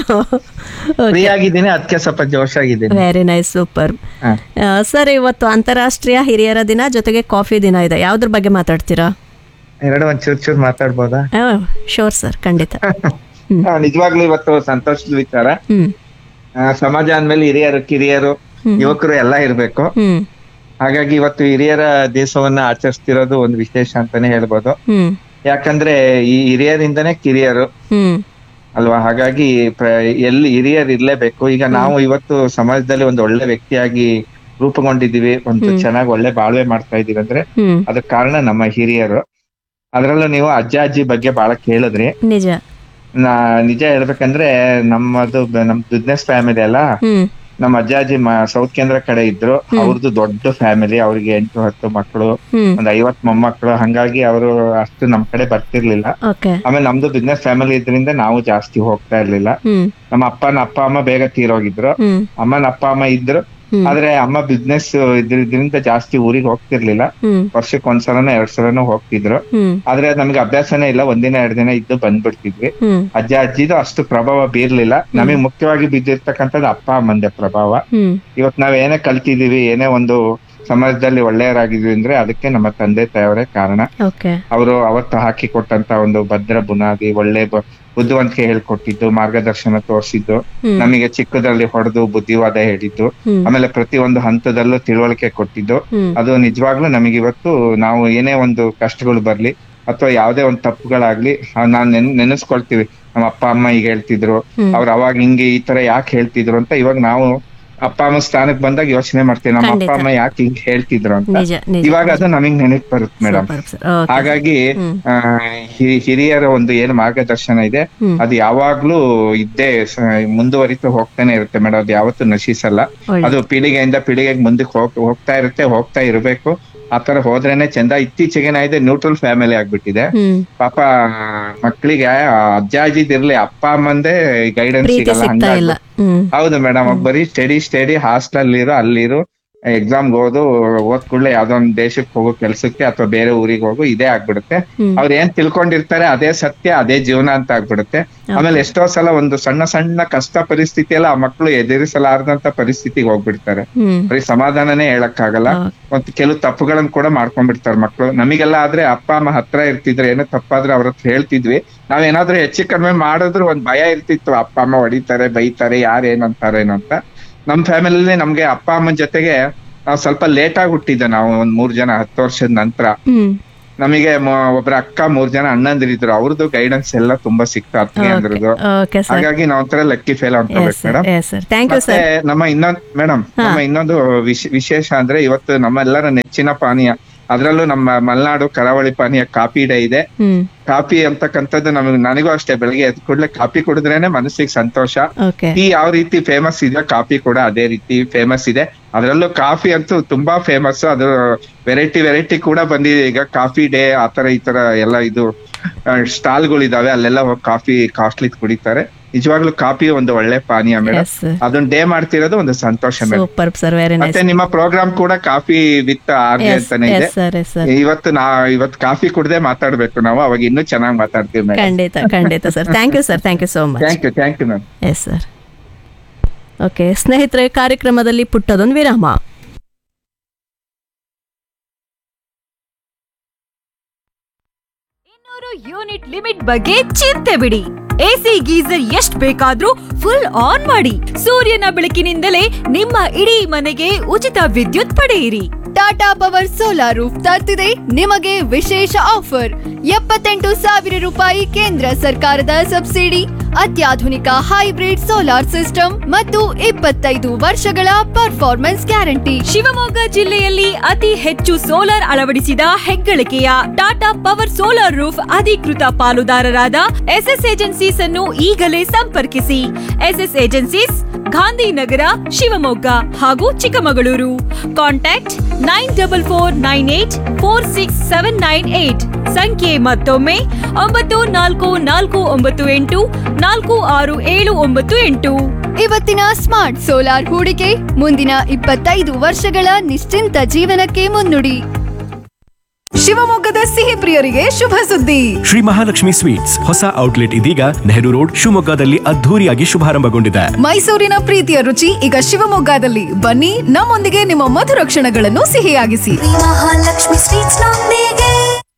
ಫ್ರೀ ಆಗಿದ್ದೀನಿ ಅದಕ್ಕೆ ಸ್ವಲ್ಪ ಜೋಶ್ ಆಗಿದ್ದೀನಿ ವೆರಿ ನೈಸ್ ಸೂಪರ್ ಹಾ. ಸರ್ ಇವತ್ತು ಅಂತಾರಾಷ್ಟ್ರೀಯ ಹಿರಿಯರ ದಿನ ಜೊತೆಗೆ ಕಾಫಿ ದಿನ ಇದೆ ಯಾವ್ದ್ರ ಬಗ್ಗೆ ಮಾತಾಡ್ತೀರಾ ಎರಡು ಒಂದ್ ಚೂರ್ ಚೂರ್ ಮಾತಾಡ್ಬೋದಾ ಶೋರ್ ಸರ್ ಖಂಡಿತ ಹಾ, ನಿಜವಾಗ್ಲೂ ಇವತ್ತು ಸಂತೋಷದ ವಿಚಾರ ಹ್ಮ್ ಆ, ಸಮಾಜ ಅಂದ್ಮೇಲೆ ಹಿರಿಯರು ಕಿರಿಯರು ಯುವಕರು ಎಲ್ಲ ಇರ್ಬೇಕು ಹ್ಮ್ ಹಾಗಾಗಿ ಇವತ್ತು ಹಿರಿಯರ ದಿವಸವನ್ನ ಆಚರಿಸ್ತಿರೋದು ಒಂದು ವಿಶೇಷ ಅಂತಾನೆ ಹೇಳ್ಬೋದು ಹ್ಮ್ ಯಾಕಂದ್ರೆ ಈ ಹಿರಿಯರಿಂದನೇ ಕಿರಿಯರು ಹ್ಮ್ ಅಲ್ವಾ ಹಾಗಾಗಿ ಪ್ರ- ಎಲ್ಲಿ ಹಿರಿಯರು ಇರ್ಲೇಬೇಕು ಈಗ ನಾವು ಇವತ್ತು ಸಮಾಜದಲ್ಲಿ ಒಂದು ಒಳ್ಳೆ ವ್ಯಕ್ತಿಯಾಗಿ ರೂಪುಗೊಂಡಿದೀವಿ ಒಂದು ಚೆನ್ನಾಗಿ ಒಳ್ಳೆ ಬಾಳ್ವೆ ಮಾಡ್ತಾ ಇದೀವಿ ಅಂದ್ರೆ ಹ್ಮ್ ಅದಕ್ ಕಾರಣ ನಮ್ಮ ಹಿರಿಯರು ಅದ್ರಲ್ಲೂ ನೀವು ಅಜ್ಜ ಅಜ್ಜಿ ಬಗ್ಗೆ ಬಹಳ ಕೇಳಿದ್ರಿ ನಿಜ ನಾ ನಿಜ ಹೇಳ್ಬೇಕಂದ್ರೆ ನಮ್ಮದು ಬ- ನಮ್ ಬಿಸ್ನೆಸ್ ಫ್ಯಾಮಿಲಿ ಅಲ್ಲ ಹ್ಮ್ ನಮ್ಮ ಅಜ್ಜ ಅಜ್ಜಿ ಮ- ಸೌತ್ ಕೇಂದ್ರ ಕಡೆ ಇದ್ರು ಅವ್ರದ್ದು ದೊಡ್ಡ ಫ್ಯಾಮಿಲಿ ಅವ್ರಿಗೆ ಎಂಟು ಹತ್ತು ಮಕ್ಕಳು ಹ್ಮ್ ಒಂದ್ ಐವತ್ ಮೊಮ್ಮಕ್ಕಳು ಹಂಗಾಗಿ ಅವರು ಅಷ್ಟು ನಮ್ ಕಡೆ ಬರ್ತಿರ್ಲಿಲ್ಲ ಓಕೆ ಆಮೇಲೆ ನಮ್ದು ಬಿಸ್ನೆಸ್ ಫ್ಯಾಮಿಲಿ ಇದ್ರಿಂದ ನಾವು ಜಾಸ್ತಿ ಹೋಗ್ತಾ ಇರ್ಲಿಲ್ಲ ಹ್ಮ್ ನಮ್ಮ ಅಪ್ಪನ ಅಪ್ಪ ಅಮ್ಮ ಬೇಗ ತೀರೋಗಿದ್ರು ಹ್ಮ್ ಅಮ್ಮನ ಅಪ್ಪ ಅಮ್ಮ ಇದ್ರು ಹ್ಮ್. ಆದ್ರೆ ಅಮ್ಮ ಬಿಸ್ನೆಸ್ ಇದ್ರಿಂದ ಜಾಸ್ತಿ ಊರಿಗೆ ಹೋಗ್ತಿರ್ಲಿಲ್ಲ ಹ್ಮ್ ವರ್ಷಕ್ಕೆ ಒಂದ್ಸಲನೋ ಎರಡ್ ಸಲನೋ ಹೋಗ್ತಿದ್ರು ಹ್ಮ್ ಆದ್ರೆ ನಮ್ಗೆ ಅಭ್ಯಾಸನೇ ಇಲ್ಲ ಒಂದಿನ ಎರಡ್ ದಿನ ಇದ್ದು ಬಂದ್ಬಿಡ್ತಿದ್ವಿ ಹ್ಮ್ ಅಜ್ಜ ಅಜ್ಜಿದು ಅಷ್ಟು ಪ್ರಭಾವ ಬೀರ್ಲಿಲ್ಲ ನಮಗೆ ಮುಖ್ಯವಾಗಿ ಬಿದ್ದಿರ್ತಕ್ಕಂಥದ್ದು ಅಪ್ಪ ಅಮ್ಮಂದೆ ಪ್ರಭಾವ ಹ್ಮ್ ಇವತ್ ನಾವ್ ಏನೇ ಕಲ್ತಿದೀವಿ ಏನೇ ಒಂದು ಸಮಾಜದಲ್ಲಿ ಒಳ್ಳೆಯರಾಗಿದ್ವಿ ಅಂದ್ರೆ ಅದಕ್ಕೆ ನಮ್ಮ ತಂದೆ ತಾಯವರೇ ಕಾರಣ ಓಕೆ ಅವರು ಅವತ್ತು ಹಾಕಿ ಕೊಟ್ಟಂತ ಒಂದು ಭದ್ರ ಬುನಾದಿ ಒಳ್ಳೆ ಬ- ಬುದ್ಧಿವಂತಿಕೆ ಹೇಳ್ಕೊಟ್ಟಿದ್ದು ಮಾರ್ಗದರ್ಶನ ತೋರಿಸಿದ್ದು ಹ್ಮ್. ನಮಗೆ ಚಿಕ್ಕದಲ್ಲಿ ಹೊಡೆದು ಬುದ್ಧಿವಾದ ಹೇಳಿದ್ದು ಹ್ಮ್. ಆಮೇಲೆ ಪ್ರತಿ ಒಂದು ಹಂತದಲ್ಲೂ ತಿಳುವಳಿಕೆ ಕೊಟ್ಟಿದ್ದು ಹ್ಮ್. ಅದು ನಿಜವಾಗ್ಲೂ ನಮಗೆ ಇವತ್ತು ನಾವು ಏನೇ ಒಂದು ಕಷ್ಟಗಳು ಬರ್ಲಿ ಅಥವಾ ಯಾವುದೇ ಒಂದು ತಪ್ಪುಗಳಾಗ್ಲಿ ಆ ನಾನ್ ನೆನ್ ನೆನೆಸ್ಕೊಳ್ತೀವಿ ನಮ್ಮ ಅಪ್ಪ ಅಮ್ಮ ಈಗ ಹೇಳ್ತಿದ್ರು ಹ್ಮ್. ಅವ್ರು ಅವಾಗ ಹಿಂಗೆ ಈ ತರ ಯಾಕೆ ಹೇಳ್ತಿದ್ರು ಅಂತ ಇವಾಗ ನಾವು ಅಪ್ಪ ಅಮ್ಮ ಸ್ಥಾನಕ್ಕೆ ಬಂದಾಗ ಯೋಚನೆ ಮಾಡ್ತೀವಿ ನಮ್ಮ ಅಪ್ಪ ಖಂಡಿತ. ಅಮ್ಮ ಯಾಕೆ ಹಿಂಗ್ ಹೇಳ್ತಿದ್ರು ಅಂತ ನಿಜ ನಿಜ ಇವಾಗ ಅದು ನಮಗ್ ನೆನಪು ಬರುತ್ತೆ ಮೇಡಮ್ Super, sir. Okay. ಹಾಗಾಗಿ ಹ್ಮ್. ಆ, ಹಿ- ಹಿರಿಯರ ಒಂದು ಏನು ಮಾರ್ಗದರ್ಶನ ಇದೆ ಹ್ಮ್. ಅದು ಯಾವಾಗ್ಲೂ ಇದ್ದೇ ಸ- ಮುಂದುವರಿತು ಹೋಗ್ತಾನೆ ಇರುತ್ತೆ ಮೇಡಮ್ ಅದು ಯಾವತ್ತೂ ನಶಿಸಲ್ಲ ಒಳ್ಳೆ. ಅದು ಪೀಳಿಗೆಯಿಂದ ಪೀಳಿಗೆಗೆ ಮುಂದಕ್ಕೆ ಹೋಗ್ ಹೋಗ್ತಾ ಇರುತ್ತೆ ಹೋಗ್ತಾ ಇರ್ಬೇಕು ಆತರ ಹೋದ್ರೇನೆ ಚಂದ ಇತ್ತೀಚೆಗೆ ಏನಾಗಿದೆ ನ್ಯೂಟ್ರಲ್ ಫ್ಯಾಮಿಲಿ ಆಗ್ಬಿಟ್ಟಿದೆ ಹ್ಮ್ ಪಾಪ ಮಕ್ಕಳಿಗೆ ಅಜ್ಜ ಅಜ್ಜಿದಿರ್ಲಿ ಅಪ್ಪ ಅಮ್ಮಂದೇ ಗೈಡೆನ್ಸ್ ಪ್ರೀತಿ ಸಿಗಲ್ಲ ಸಿಗ್ತಾ ಇಲ್ಲ ಹಂಗಾಗಿ ಹ್ಮ್ ಹೌದು ಮೇಡಮ್ ಬರೀ ಸ್ಟಡಿ ಸ್ಟಡಿ ಹಾಸ್ಟೆಲ್ ಅಲ್ಲಿರು ಎಕ್ಸಾಮ್ ಓದು ಓದ್ ಕೂಡಲೇ ಯಾವ್ದೋ ಒಂದ್ ದೇಶಕ್ಕೆ ಹೋಗೋ ಕೆಲ್ಸಕ್ಕೆ ಅಥವಾ ಬೇರೆ ಊರಿಗೆ ಹೋಗು ಇದೇ ಆಗ್ಬಿಡುತ್ತೆ ಹ್ಮ್. ಅವ್ರು ಏನ್ ತಿಳ್ಕೊಂಡಿರ್ತಾರೆ ಅದೇ ಸತ್ಯ ಅದೇ ಜೀವನ ಅಂತ ಆಗ್ಬಿಡುತ್ತೆ ಆಮೇಲೆ ಎಷ್ಟೋ ಸಲ ಒಂದು ಸಣ್ಣ ಸಣ್ಣ ಕಷ್ಟ ಪರಿಸ್ಥಿತಿಯಲ್ಲ ಆ ಮಕ್ಕಳು ಎದುರಿಸಲಾರದಂತ ಪರಿಸ್ಥಿತಿಗೆ ಹೋಗ್ಬಿಡ್ತಾರೆ ಹ್ಮ್ ಬರೀ ಸಮಾಧಾನನೇ ಹೇಳಕ್ಕಾಗಲ್ಲ ಹೌದು. ಮತ್ತೆ ಕೆಲವು ತಪ್ಪುಗಳನ್ನ ಕೂಡ ಮಾಡ್ಕೊಂಡ್ಬಿಡ್ತಾರೆ ಮಕ್ಕಳು ನಮಗೆಲ್ಲ ಆದ್ರೆ ಅಪ್ಪ ಅಮ್ಮ ಹತ್ರ ಇರ್ತಿದ್ರೆ ಏನೋ ತಪ್ಪಾದ್ರೆ ಅವ್ರ ಹತ್ರ ಹೇಳ್ತಿದ್ವಿ ನಾವೇನಾದ್ರೂ ಹೆಚ್ಚು ಕಡಿಮೆ ಮಾಡಿದ್ರು ಒಂದ್ ಭಯ ಇರ್ತಿತ್ತು ಅಪ್ಪ ಅಮ್ಮ ಹೊಡಿತಾರೆ ಬೈತಾರೆ ಯಾರು ಏನಂತಾರೇನೋ ಅಂತ ನಮ್ ಫ್ಯಾಮಿಲಿ ನಮ್ಗೆ ಅಪ್ಪ ಅಮ್ಮನ ಜೊತೆಗೆ ನಾವು ಸ್ವಲ್ಪ ಲೇಟ್ ಆಗಿ ಹುಟ್ಟಿದ್ದೆ ನಾವು ಒಂದ್ ಮೂರ್ ಜನ ಹತ್ತು ವರ್ಷದ ನಂತರ ಹ್ಮ್ ನಮಗೆ ಮ- ಒಬ್ರ ಅಕ್ಕ ಮೂರ್ ಜನ ಅಣ್ಣಂದಿರಿದ್ರು ಅವ್ರದ್ದು ಗೈಡೆನ್ಸ್ ಎಲ್ಲ ತುಂಬಾ ಸಿಕ್ತಾ ಅತ್ತಿಗೆ ಅಂದ್ರದ್ದು ಓಕೆ ಸರ್ ಹಾಗಾಗಿ ನಾವ್ ಒಂಥರ ಲಕ್ಕಿ ಫೇಲ್ ಎಸ್ ಅನ್ಕೋಬೇಕು sir madam yes sir thank you ಮತ್ತೆ ಸರ್ ನಮ್ಮ ಇನ್ನೊಂದ್ ಮೇಡಮ್ ನಮ್ಮ ಇನ್ನೊಂದು ವಿಶ್- ವಿಶೇಷ ಅಂದ್ರೆ ಇವತ್ತು ನಮ್ಮೆಲ್ಲರ ನೆಚ್ಚಿನ ಪಾನೀಯ ಅದ್ರಲ್ಲೂ ನಮ್ಮ ಮಲೆನಾಡು ಕರಾವಳಿ ಪಾನೀಯ ಕಾಫಿ ಡೇ ಇದೆ ಹ್ಮ್ ಕಾಫಿ ಅಂತಕ್ಕಂಥದ್ದು ನಮಗೆ ನನಗೂ ಅಷ್ಟೇ ಬೆಳಗ್ಗೆ ಎದ್ದ ಕೂಡಲೇ ಕಾಫಿ ಕುಡಿದ್ರೇನೆ ಮನಸ್ಸಿಗೆ ಸಂತೋಷ ಓಕೆ ಟೀ ಯಾವ ರೀತಿ ಫೇಮಸ್ ಇದೆಯೋ ಕಾಫಿ ಕೂಡ ಅದೇ ರೀತಿ ಫೇಮಸ್ ಇದೆ ಅದರಲ್ಲೂ ಕಾಫಿ ಅಂತೂ ತುಂಬಾ ಫೇಮಸ್ ಅದು ವೆರೈಟಿ ವೆರೈಟಿ ಕೂಡ ಬಂದಿದೆ ಈಗ ಕಾಫಿ ಡೇ ಆತರ ಈ ತರ ಎಲ್ಲ ಇದು ಸ್ಟಾಲ್ಗಳಿದಾವೆ ಅಲ್ಲೆಲ್ಲ ಹೋಗಿ ಕಾಫಿ ಕಾಸ್ಟ್ಲಿ ಕುಡಿತಾರೆ ನಿಜವಾಗ್ಲೂ ಕಾಫಿ ಒಂದು ಒಳ್ಳೆ ಪಾನೀಯ ಮೇಡಮ್ ಎಸ್ ಸರ್ ಅದನ್ನ ಡೇ ಮಾಡ್ತಿರೋದು ಒಂದು ಸಂತೋಷ madam super sir very nice ಮತ್ತೆ ನಿಮ್ಮ ಪ್ರೋಗ್ರಾಮ್ ಕೂಡ ಕಾಫಿ ವಿತ್ ಆರ್ಜೆ ಎಸ್ ಅಂತಾನೆ ಇದೆ ಎಸ್ ಸರ್ ಎಸ್ ಸರ್ ಇವತ್ತು ನಾ ಇವತ್ತು ಕಾಫಿ ಕುಡ್ದೆ ಮಾತಾಡ್ಬೇಕು ನಾವು ಅವಾಗ ಇನ್ನೂ ಚೆನ್ನಾಗಿ ಮಾತಾಡ್ತೀವಿ ಮೇಡಮ್ ಖಂಡಿತ ಖಂಡಿತ sir thank you sir thank you so much thank you thank you ma'am yes sir okay ಸ್ನೇಹಿತರೆ ಕಾರ್ಯಕ್ರಮದಲ್ಲಿ ಪುಟ್ಟದೊಂದು ವಿರಾಮ ಇನ್ನೂರು ಯೂನಿಟ್ ಲಿಮಿಟ್ ಬಗ್ಗೆ ಚಿಂತೆ ಬಿಡಿ ಎಸಿ ಗೀಸರ್ ಎಷ್ಟ್ ಬೇಕಾದ್ರೂ ಫುಲ್ ಆನ್ ಮಾಡಿ ಸೂರ್ಯನ ಬೆಳಕಿನಿಂದಲೇ ನಿಮ್ಮ ಇಡೀ ಮನೆಗೆ ಉಚಿತ ವಿದ್ಯುತ್ ಪಡೆಯಿರಿ ಟಾಟಾ ಪವರ್ ಸೋಲಾರ್ ರೂಫ್ ತರ್ತಿದೆ ನಿಮಗೆ ವಿಶೇಷ ಆಫರ್ ಎಪ್ಪತ್ತೆಂಟು ಸಾವಿರ ರೂಪಾಯಿ ಕೇಂದ್ರ ಸರ್ಕಾರದ ಸಬ್ಸಿಡಿ ಅತ್ಯಾಧುನಿಕ ಹೈಬ್ರಿಡ್ ಸೋಲಾರ್ ಸಿಸ್ಟಮ್ ಮತ್ತು ಇಪ್ಪತ್ತೈದು ವರ್ಷಗಳ ಪರ್ಫಾರ್ಮೆನ್ಸ್ ಗ್ಯಾರಂಟಿ ಶಿವಮೊಗ್ಗ ಜಿಲ್ಲೆಯಲ್ಲಿ ಅತಿ ಹೆಚ್ಚು ಸೋಲಾರ್ ಅಳವಡಿಸಿದ ಹೆಗ್ಗಳಿಕೆಯ ಟಾಟಾ ಪವರ್ ಸೋಲಾರ್ ರೂಫ್ ಅಧಿಕೃತ ಪಾಲುದಾರರಾದ ಎಸ್ಎಸ್ ಏಜೆನ್ಸೀಸ್ ಅನ್ನು ಈಗಲೇ ಸಂಪರ್ಕಿಸಿ ಎಸ್ಎಸ್ ಏಜೆನ್ಸೀಸ್ ಗಾಂಧಿನಗರ ಶಿವಮೊಗ್ಗ ಹಾಗೂ Chikkamagaluru contact nine double four nine eight four six seven nine eight ಸಂಖ್ಯೆ ಮತ್ತೊಮ್ಮೆ ಒಂಬತ್ತು ನಾಲ್ಕು ನಾಲ್ಕು ಒಂಬತ್ತು ಎಂಟು ನಾಲ್ಕು ಆರು ಏಳು ಒಂಬತ್ತು ಎಂಟು ಇವತ್ತಿನ ಸ್ಮಾರ್ಟ್ ಸೋಲಾರ್ ಹೂಡಿಕೆ ಮುಂದಿನ ಇಪ್ಪತ್ತೈದು ವರ್ಷಗಳ ನಿಶ್ಚಿಂತ ಜೀವನಕ್ಕೆ ಮುನ್ನುಡಿ ಶಿವಮೊಗ್ಗದ ಸಿಹಿ ಪ್ರಿಯರಿಗೆ ಶುಭ ಸುದ್ದಿ ಶ್ರೀ ಮಹಾಲಕ್ಷ್ಮಿ ಸ್ವೀಟ್ಸ್ ಹೊಸ ಔಟ್ಲೆಟ್ ಇದೀಗ ನೆಹರು ರೋಡ್ ಶಿವಮೊಗ್ಗದಲ್ಲಿ ಅದ್ಧೂರಿಯಾಗಿ ಶುಭಾರಂಭಗೊಂಡಿದೆ ಮೈಸೂರಿನ ಪ್ರೀತಿಯ ರುಚಿ ಈಗ ಶಿವಮೊಗ್ಗದಲ್ಲಿ ಬನ್ನಿ ನಮ್ಮೊಂದಿಗೆ ನಿಮ್ಮ ಮಧುರ ಕ್ಷಣಗಳನ್ನು ಸಿಹಿಯಾಗಿಸಿ ಮಹಾಲಕ್ಷ್ಮಿ ಸ್ವೀಟ್ಸ್ ನೊಂದಿಗೆ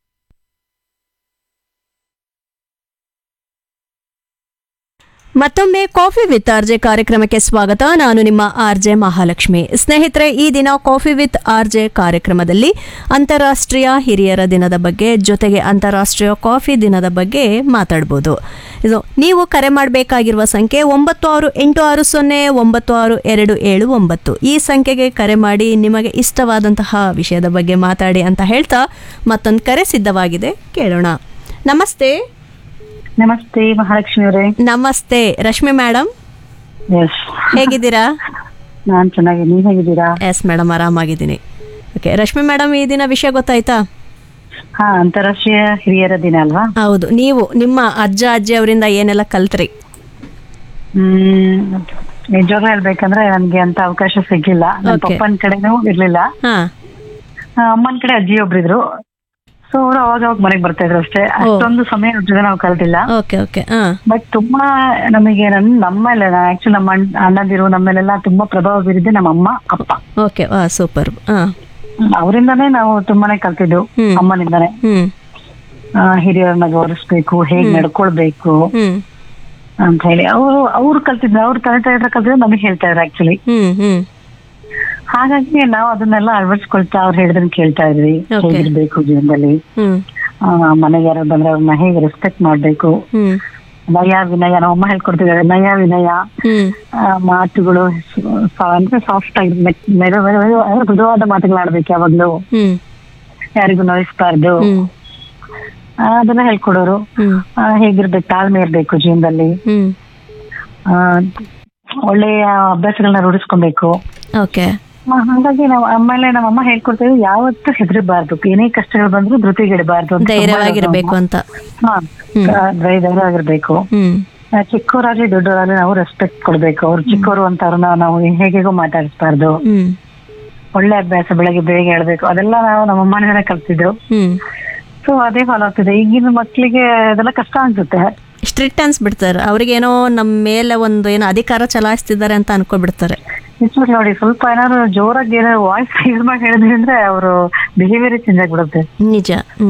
ಮತ್ತೊಮ್ಮೆ ಕಾಫಿ ವಿತ್ ಆರ್ಜೆ ಕಾರ್ಯಕ್ರಮಕ್ಕೆ ಸ್ವಾಗತ ನಾನು ನಿಮ್ಮ ಆರ್ಜೆ ಮಹಾಲಕ್ಷ್ಮಿ ಸ್ನೇಹಿತರೆ ಈ ದಿನ ಕಾಫಿ ವಿತ್ ಆರ್ಜೆ ಕಾರ್ಯಕ್ರಮದಲ್ಲಿ ಅಂತಾರಾಷ್ಟ್ರೀಯ ಹಿರಿಯರ ದಿನದ ಬಗ್ಗೆ ಜೊತೆಗೆ ಅಂತಾರಾಷ್ಟ್ರೀಯ ಕಾಫಿ ದಿನದ ಬಗ್ಗೆ ಮಾತಾಡ್ಬೋದು ಇದು ನೀವು ಕರೆ ಮಾಡಬೇಕಾಗಿರುವ ಸಂಖ್ಯೆ ಒಂಬತ್ತು ಆರು ಎಂಟು ಆರು ಸೊನ್ನೆ ಒಂಬತ್ತು ಆರು ಎರಡು ಏಳು ಒಂಬತ್ತು ಈ ಸಂಖ್ಯೆಗೆ ಕರೆ ಮಾಡಿ ನಿಮಗೆ ಇಷ್ಟವಾದಂತಹ ವಿಷಯದ ಬಗ್ಗೆ ಮಾತಾಡಿ ಅಂತ ಹೇಳ್ತಾ ಮತ್ತೊಂದು ಕರೆ ಸಿದ್ಧವಾಗಿದೆ ಕೇಳೋಣ ನಮಸ್ತೆ ನಮಸ್ತೆ ಮಹಾಲಕ್ಷ್ಮಿ ಅವರೇ ನಮಸ್ತೆ ರಶ್ಮಿ ಮೇಡಮ್ ಎಸ್ ಹೇಗಿದ್ದೀರಾ ನಾನ್ ಚೆನ್ನಾಗಿ ನೀವ್ ಹೇಗಿದ್ದೀರಾ ಎಸ್ ಮೇಡಮ್ ಆರಾಮಾಗಿದ್ದೀನಿ ಓಕೆ ರಶ್ಮಿ ಮೇಡಮ್ ಈ ದಿನ ವಿಷಯ ಗೊತ್ತಾಯ್ತಾ ಹಾ ಅಂತಾರಾಷ್ಟ್ರೀಯ ಹಿರಿಯರ ದಿನ ಅಲ್ವಾ ಹೌದು ನೀವು ನಿಮ್ಮ ಅಜ್ಜ ಅಜ್ಜಿ ಅವರಿಂದ ಏನೆಲ್ಲ ಕಲ್ತ್ರಿ ಹ್ಮ್ ನಿಜವಾಗ್ಲೂ ಹೇಳ್ಬೇಕಂದ್ರೆ ನನ್ಗೆ ಅಂತ ಅವಕಾಶ ಸಿಗ್ಲಿಲ್ಲ ನನ್ನ Okay. ಪಪ್ಪನ ಕಡೆನೂ ಇರ್ಲಿಲ್ಲ ಹಾ ಆ, ಅಮ್ಮನ್ ಕಡೆ ಅಜ್ಜಿ ಒಬ್ರಿದ್ರು ಸೊ ಅವ್ರು ಅವಾಗ ಅವಾಗ ಮನೆಗ್ ಬರ್ತಾ ಇದ್ರು ಅಷ್ಟೇ ಅಷ್ಟೊಂದು ಸಮಯ ಅವ್ರ ಜೊತೆ ನಾವು ಕಲ್ತಿಲ್ಲ ಓಕೆ ಓಕೆ ಹಾ ಬಟ್ ತುಂಬಾ ನಮಗೆ ನನ್ ನಮ್ಮೇಲೆ ಆಕ್ಚುಲಿ ನಮ್ಮ ಅಣ್ಣ- ಅಣ್ಣಂದಿರು ನಮ್ಮೇಲೆಲ್ಲ ತುಂಬಾ ಪ್ರಭಾವ ಬೀರಿದ್ದೆ ನಮ್ಮ ಅಮ್ಮ ಅಪ್ಪ ಓಕೆ ವಾ ಸೂಪರ್ ಹಾ ಅವರಿಂದಾನೇ ನಾವು ತುಂಬಾನೇ ಕಲ್ತಿದ್ದು ಹ್ಮ್. ಅಮ್ಮನಿಂದಾನೇ ಹ್ಮ್ ಆ, ಹಿರಿಯರನ್ನ ಗೌರವಿಸ್ಬೇಕು ಹೇಗ್ ನಡ್ಕೊಳ್ಬೇಕು ಹ್ಮ್ ಅಂತ ಹೇಳಿ ಅವರು ಅವ್ರು ಕಲ್ತಿದ್ರು ಅವ್ರು ತಂದೆ ತಾಯಿ ಹತ್ರ ಕಲ್ತಿದ್ರು ನಮಗೆ ಹೇಳ್ತಾ ಇದ್ರು ಆಕ್ಚುಲಿ ಹ್ಮ್ ಹ್ಮ್ ಹಾಗಾಗಿ ನಾವು ಅದನ್ನೆಲ್ಲ ಅಳವಡಿಸ್ಕೊಳ್ತಾ ಅವ್ರು ಹೇಳಿದನ್ನ ಕೇಳ್ತಾ ಇದ್ವಿ Okay. ಹೇಗಿರ್ಬೇಕು ಜೀವನದಲ್ಲಿ ಹ್ಮ್ ಆ, ಮನೆಗೆ ಯಾರು ಬಂದ್ರೆ ಅವ್ರನ್ನ ಹೇಗೆ ರೆಸ್ಪೆಕ್ಟ್ ಮಾಡ್ಬೇಕು ಹ್ಮ್ ನಯ ವಿನಯ ನಮ್ಮ ಅಮ್ಮ ಹೇಳ್ಕೊಡ್ತಿದ್ದಾರೆ ನಯ ವಿನಯ ಹ್ಮ್ ಆ, ಮಾತುಗಳು ಸ- ಅಂದ್ರೆ ಸಾಫ್ಟ್ ಆಗಿ ಮೆತ್- ಮೆದು- ಮೆದು- ಮೆದು- ಅಂದ್ರೆ ಮೃದುವಾದ ಮಾತುಗಳಾಡ್ಬೇಕು ಯಾವಾಗ್ಲೂ ಹ್ಮ್ ಯಾರಿಗೂ ನೋಯಿಸ್ಬಾರ್ದು ಹ್ಮ್ ಆ, ಅದನ್ನ ಹೇಳ್ಕೊಡೋರು ಹ್ಮ್ ಆ, ಹೇಗಿರ್ಬೇಕು ತಾಳ್ಮೆ ಇರ್ಬೇಕು ಜೀವನದಲ್ಲಿ ಹ್ಮ್ ಆ, ಒಳ್ಳೆಯ ಅಭ್ಯಾಸಗಳನ್ನ ರೂಢಿಸ್ಕೊಬೇಕು ಓಕೆ ಮ- ಹಾಗಾಗಿ ನಾವು ಆಮೇಲೆ ನಮ್ಮ ಅಮ್ಮ ಹೇಳ್ಕೊಡ್ತೇವೆ ಯಾವತ್ತೂ ಹೆದರಬಾರ್ದು ಏನೇ ಕಷ್ಟಗಳು ಬಂದ್ರು ಧೃತಿಗೆಡಬಾರ್ದು ಅಂತ ತುಂಬಾ ಧೈರ್ಯವಾಗಿರ್ಬೇಕು ಅಂತ ಹಾ, ಆ, ಧೈರ್ಯ ಧೈರ್ಯವಾಗಿರ್ಬೇಕು ಹ್ಮ್ ಆ, ಚಿಕ್ಕವರಾಗ್ಲಿ ದೊಡ್ಡವರಾಗ್ಲಿ ನಾವು ರೆಸ್ಪೆಕ್ಟ್ ಕೊಡ್ಬೇಕು ಅವ್ರು ಚಿಕ್ಕವರು ಅಂತ ಅವ್ರನ್ನ ನಾವು ಹೇಗೆಗೂ ಮಾತಾಡಿಸ್ಬಾರ್ದು ಹ್ಮ್ ಒಳ್ಳೆ ಅಭ್ಯಾಸ ಬೆಳಗ್ಗೆ ಬೇಗ ಹೇಳ್ಬೇಕು ಅದೆಲ್ಲ ನಾವು ನಮ್ಮ ಅಮ್ಮನಿಂದನೇ ಕಲ್ತಿದ್ದು ಹ್ಮ್ ಸೊ ಅದೇ ಫಾಲೋ ಆಗ್ತಿದೆ ಈಗಿನ ಮಕ್ಳಿಗೆ ಅದೆಲ್ಲ ಕಷ್ಟ ಅನ್ಸುತ್ತೆ ಸ್ಟ್ರಿಕ್ಟ್ ಅನ್ಸ್ಬಿಡ್ತಾರೆ ಅವ್ರಿಗೇನೋ ನಮ್ಮ ಮೇಲೆ ಒಂದು ಏನೋ ಅಧಿಕಾರ ಚಲಾಯಿಸ್ತಿದ್ದಾರೆ ಅಂತ ಅನ್ಕೊಬಿಡ್ತಾರೆ ನಿಜವಾಗ್ಲೂ ನೋಡಿ ಸ್ವಲ್ಪ ಏನಾದ್ರು ಜೋರಾಗಿ ಏನಾದ್ರು ವಾಯ್ಸ್ ಯೂಸ್ ಮಾಡಿ ಹೇಳಿದ್ರಿ ಅಂದ್ರೆ ಅವರು ಬಿಹೇವಿಯರ್ ಚೇಂಜ್ ಆಗ್ಬಿಡುತ್ತೆ ನಿಜ ಹ್ಮ್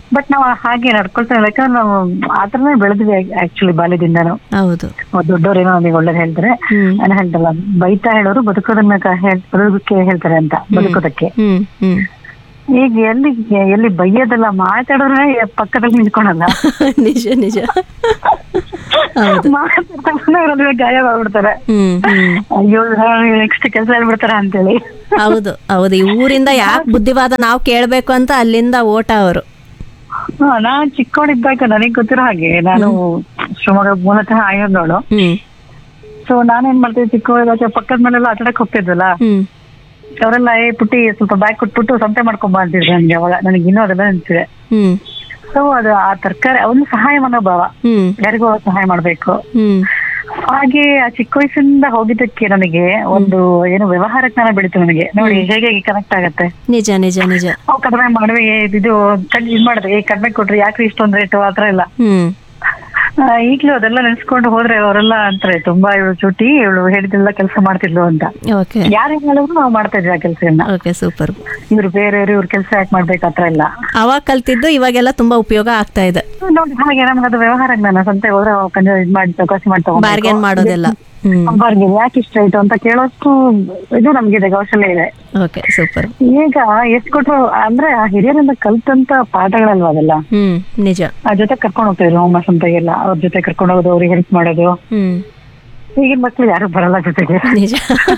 ಬಟ್ ನಾವು ಹಾಗೆ ನಡ್ಕೊಳ್ತಾ ಯಾಕಂದ್ರೆ ನಾವು ಆತರನೇ ಬೆಳೆದ್ವಿ ಆಕ್ಚುಲಿ ಬಾಲ್ಯದಿಂದಾನು ಹೌದು ದೊಡ್ಡವ್ರೇನೋ ನಮಗೆ ಒಳ್ಳೇದ್ ಹೇಳ್ತಾರೆ ನಾನು ಹೇಳ್ತಲ್ಲ ಬೈತಾ ಹೇಳೋರು ಬದುಕೋದನ್ನ ಕ- ಹೇಳ್- ಬದುಕೋದಕ್ಕೆ ಹೇಳ್ತಾರೆ ಅಂತ ಬದುಕೋದಕ್ಕೆ ಹ್ಮ್ ಹ್ಮ್ ಈಗ ಎಲ್ಲಿ ಎಲ್ಲಿ ಬೈಯೋದಲ್ಲ ಮಾತಾಡೋದ್ರೆ ಪಕ್ಕದಲ್ಲಿ ನಿಂತ್ಕೊಳಲ್ಲ ನಿಜ ನಿಜ ಹೌದು ಮಾತಾಡ್ತಾ ಗಾಯ ಮಾಡ್ಬಿಡ್ತಾರೆ ಹ್ಮ್ ಹ್ಮ್ ಅಯ್ಯೋ ನೆಕ್ಸ್ಟ್ ಕೆಲಸ ಹೇಳ್ಬಿಡ್ತಾರ ಅಂತೇಳಿ ಹೌದು ಹೌದು ಈ ಊರಿಂದ ಯಾಕೆ ಬುದ್ಧಿವಾದ ನಾವು ಕೇಳ್ಬೇಕು ಅಂತ ಅಲ್ಲಿಂದ ಓಟ ಅವರು ಹಾ ನಾನ್ ಚಿಕ್ಕವಳಿದ್ದಾಗ ನನಗ್ ಗೊತ್ತಿರೋ ಹಾಗೆ ನಾನು ಶಿವಮೊಗ್ಗ ಮೂಲತಃ ಆಯೋನೋಳು ಹ್ಮ್ ಸೊ ನಾನೇನ್ ಮಾಡ್ತಿದ್ದೆ ಚಿಕ್ಕವಳಿದ್ದಾಗ ಪಕ್ಕದ ಮನೆಲ್ಲ ಆಟಾಡಕ್ ಹೋಗ್ತಿದ್ವಲ್ಲ ಹ್ಮ್ ಅವರೆಲ್ಲ ಏ ಪುಟ್ಟಿ ಸ್ವಲ್ಪ ಬ್ಯಾಗ್ ಕೊಟ್ಬಿಟ್ಟು ಸಂತೆ ಮಾಡ್ಕೊಂಡ್ ಬಾ ಅಂತಿದ್ರು ನನ್ಗೆ ಅವಾಗ ನನಗೆ ಇನ್ನೂ ಅದೆಲ್ಲ ನೆನ್ಸಿದೆ ಹ್ಮ್ ಸೊ ಅದು ಆ ತರಕಾರಿ ಒಂದು ಸಹಾಯ ಮನೋಭಾವ ಹ್ಮ್ ಯಾರಿಗೂ ಸಹಾಯ ಮಾಡ್ಬೇಕು ಹ್ಮ್ ಹಾಗೆ ಆ ಚಿಕ್ಕ ವಯಸ್ಸಿಂದ ಹೋಗಿದ್ದಕ್ಕೆ ನನಗೆ ಒಂದು ಏನು ವ್ಯವಹಾರ ಜ್ಞಾನ ಬೆಳೀತು ನನಗೆ ನೋಡಿ ಹೇಗೆ ಕನೆಕ್ಟ್ ಆಗತ್ತೆ ನಿಜ ನಿಜ ನಿಜ ನಾವು ಕಡಿಮೆ ಮಾಡಿದ್ವಿ ಏ, ಇದು ಕಡ್ ಇದ್ ಮಾಡಿದ್ರೆ ಏ ಕಡಿಮೆ ಕೊಟ್ರಿ ಯಾಕ್ರಿ ಇಷ್ಟೊಂದ್ ರೇಟು ಆತರ ಇಲ್ಲ ಹ್ಮ್ ಆ, ಈಗ್ಲೂ ಅದೆಲ್ಲ ನೆನ್ಸ್ಕೊಂಡು ಹೋದ್ರೆ ಅವರೆಲ್ಲ ಅಂತಾರೆ ತುಂಬಾ ಇವಳು ಚುಟಿ ಇವಳು ಹೇಳಿದ್ದೆಲ್ಲ ಕೆಲಸ ಮಾಡ್ತಿದ್ಲು ಅಂತ ಓಕೆ ಯಾರು ಹೇಳಿದ್ರು ನಾವು ಮಾಡ್ತಾ ಇದ್ವಿ ಆ ಕೆಲಸಗಳನ್ನ ಓಕೆ ಸೂಪರ್ ಇವ್ರು ಬೇರೆಯವ್ರು ಇವ್ರ ಕೆಲಸ ಯಾಕೆ ಮಾಡ್ಬೇಕು ಆತರ ಇಲ್ಲ ಅವಾಗ ಕಲ್ತಿದ್ದು ಇವಾಗೆಲ್ಲ ತುಂಬಾ ಉಪಯೋಗ ಆಗ್ತಾ ಇದೆ ನೋಡಿ ಹಾಗೆ ನಮ್ಗೆ ಅದು ವ್ಯವಹಾರ ಜ್ಞಾನ ಸಂತೆ ಹೋದ್ರೆ ಅವಾಗ ಕೊಂಚ ಇದ್ ಮಾಡಿ ಚೌಕಾಸಿ ಮಾಡ್ತಾ ಬಾರ್ಗೇನ್ ಮಾಡೋದೆಲ್ಲ ಹ್ಮ್ ಬಾರ್ಗೇನ್ ಯಾಕೆ ಇಷ್ಟ ಆಯ್ತು ಅಂತ ಕೇಳೋಷ್ಟು ಇದು ನಮ್ಗಿದೆ ಕೌಶಲ್ಯ ಇದೆ ಓಕೆ ಸೂಪರ್ ಈಗ ಎಷ್ಟ್ ಕೊಟ್ರು ಅಂದ್ರೆ ಆ ಹಿರಿಯರಿಂದ ಕಲ್ತಂತ ಪಾಠಗಳಲ್ವಾ ಅದೆಲ್ಲ ಹ್ಮ್ ನಿಜ ಆ ಜೊತೆ ಕರ್ಕೊಂಡು ಹೋಗ್ತಿದ್ರು ಹೋಮ ಸಂತೆಗೆಲ್ಲ ಅವ್ರ ಜೊತೆ ಕರ್ಕೊಂಡು ಹೋಗೋದು ಅವ್ರಿಗೆ ಹೆಲ್ಪ್ ಮಾಡೋದು ಹ್ಮ್ ಈಗಿನ ಮಕ್ಳು ಯಾರು ಬರಲ್ಲ ಜೊತೆಗೆ ನಿಜ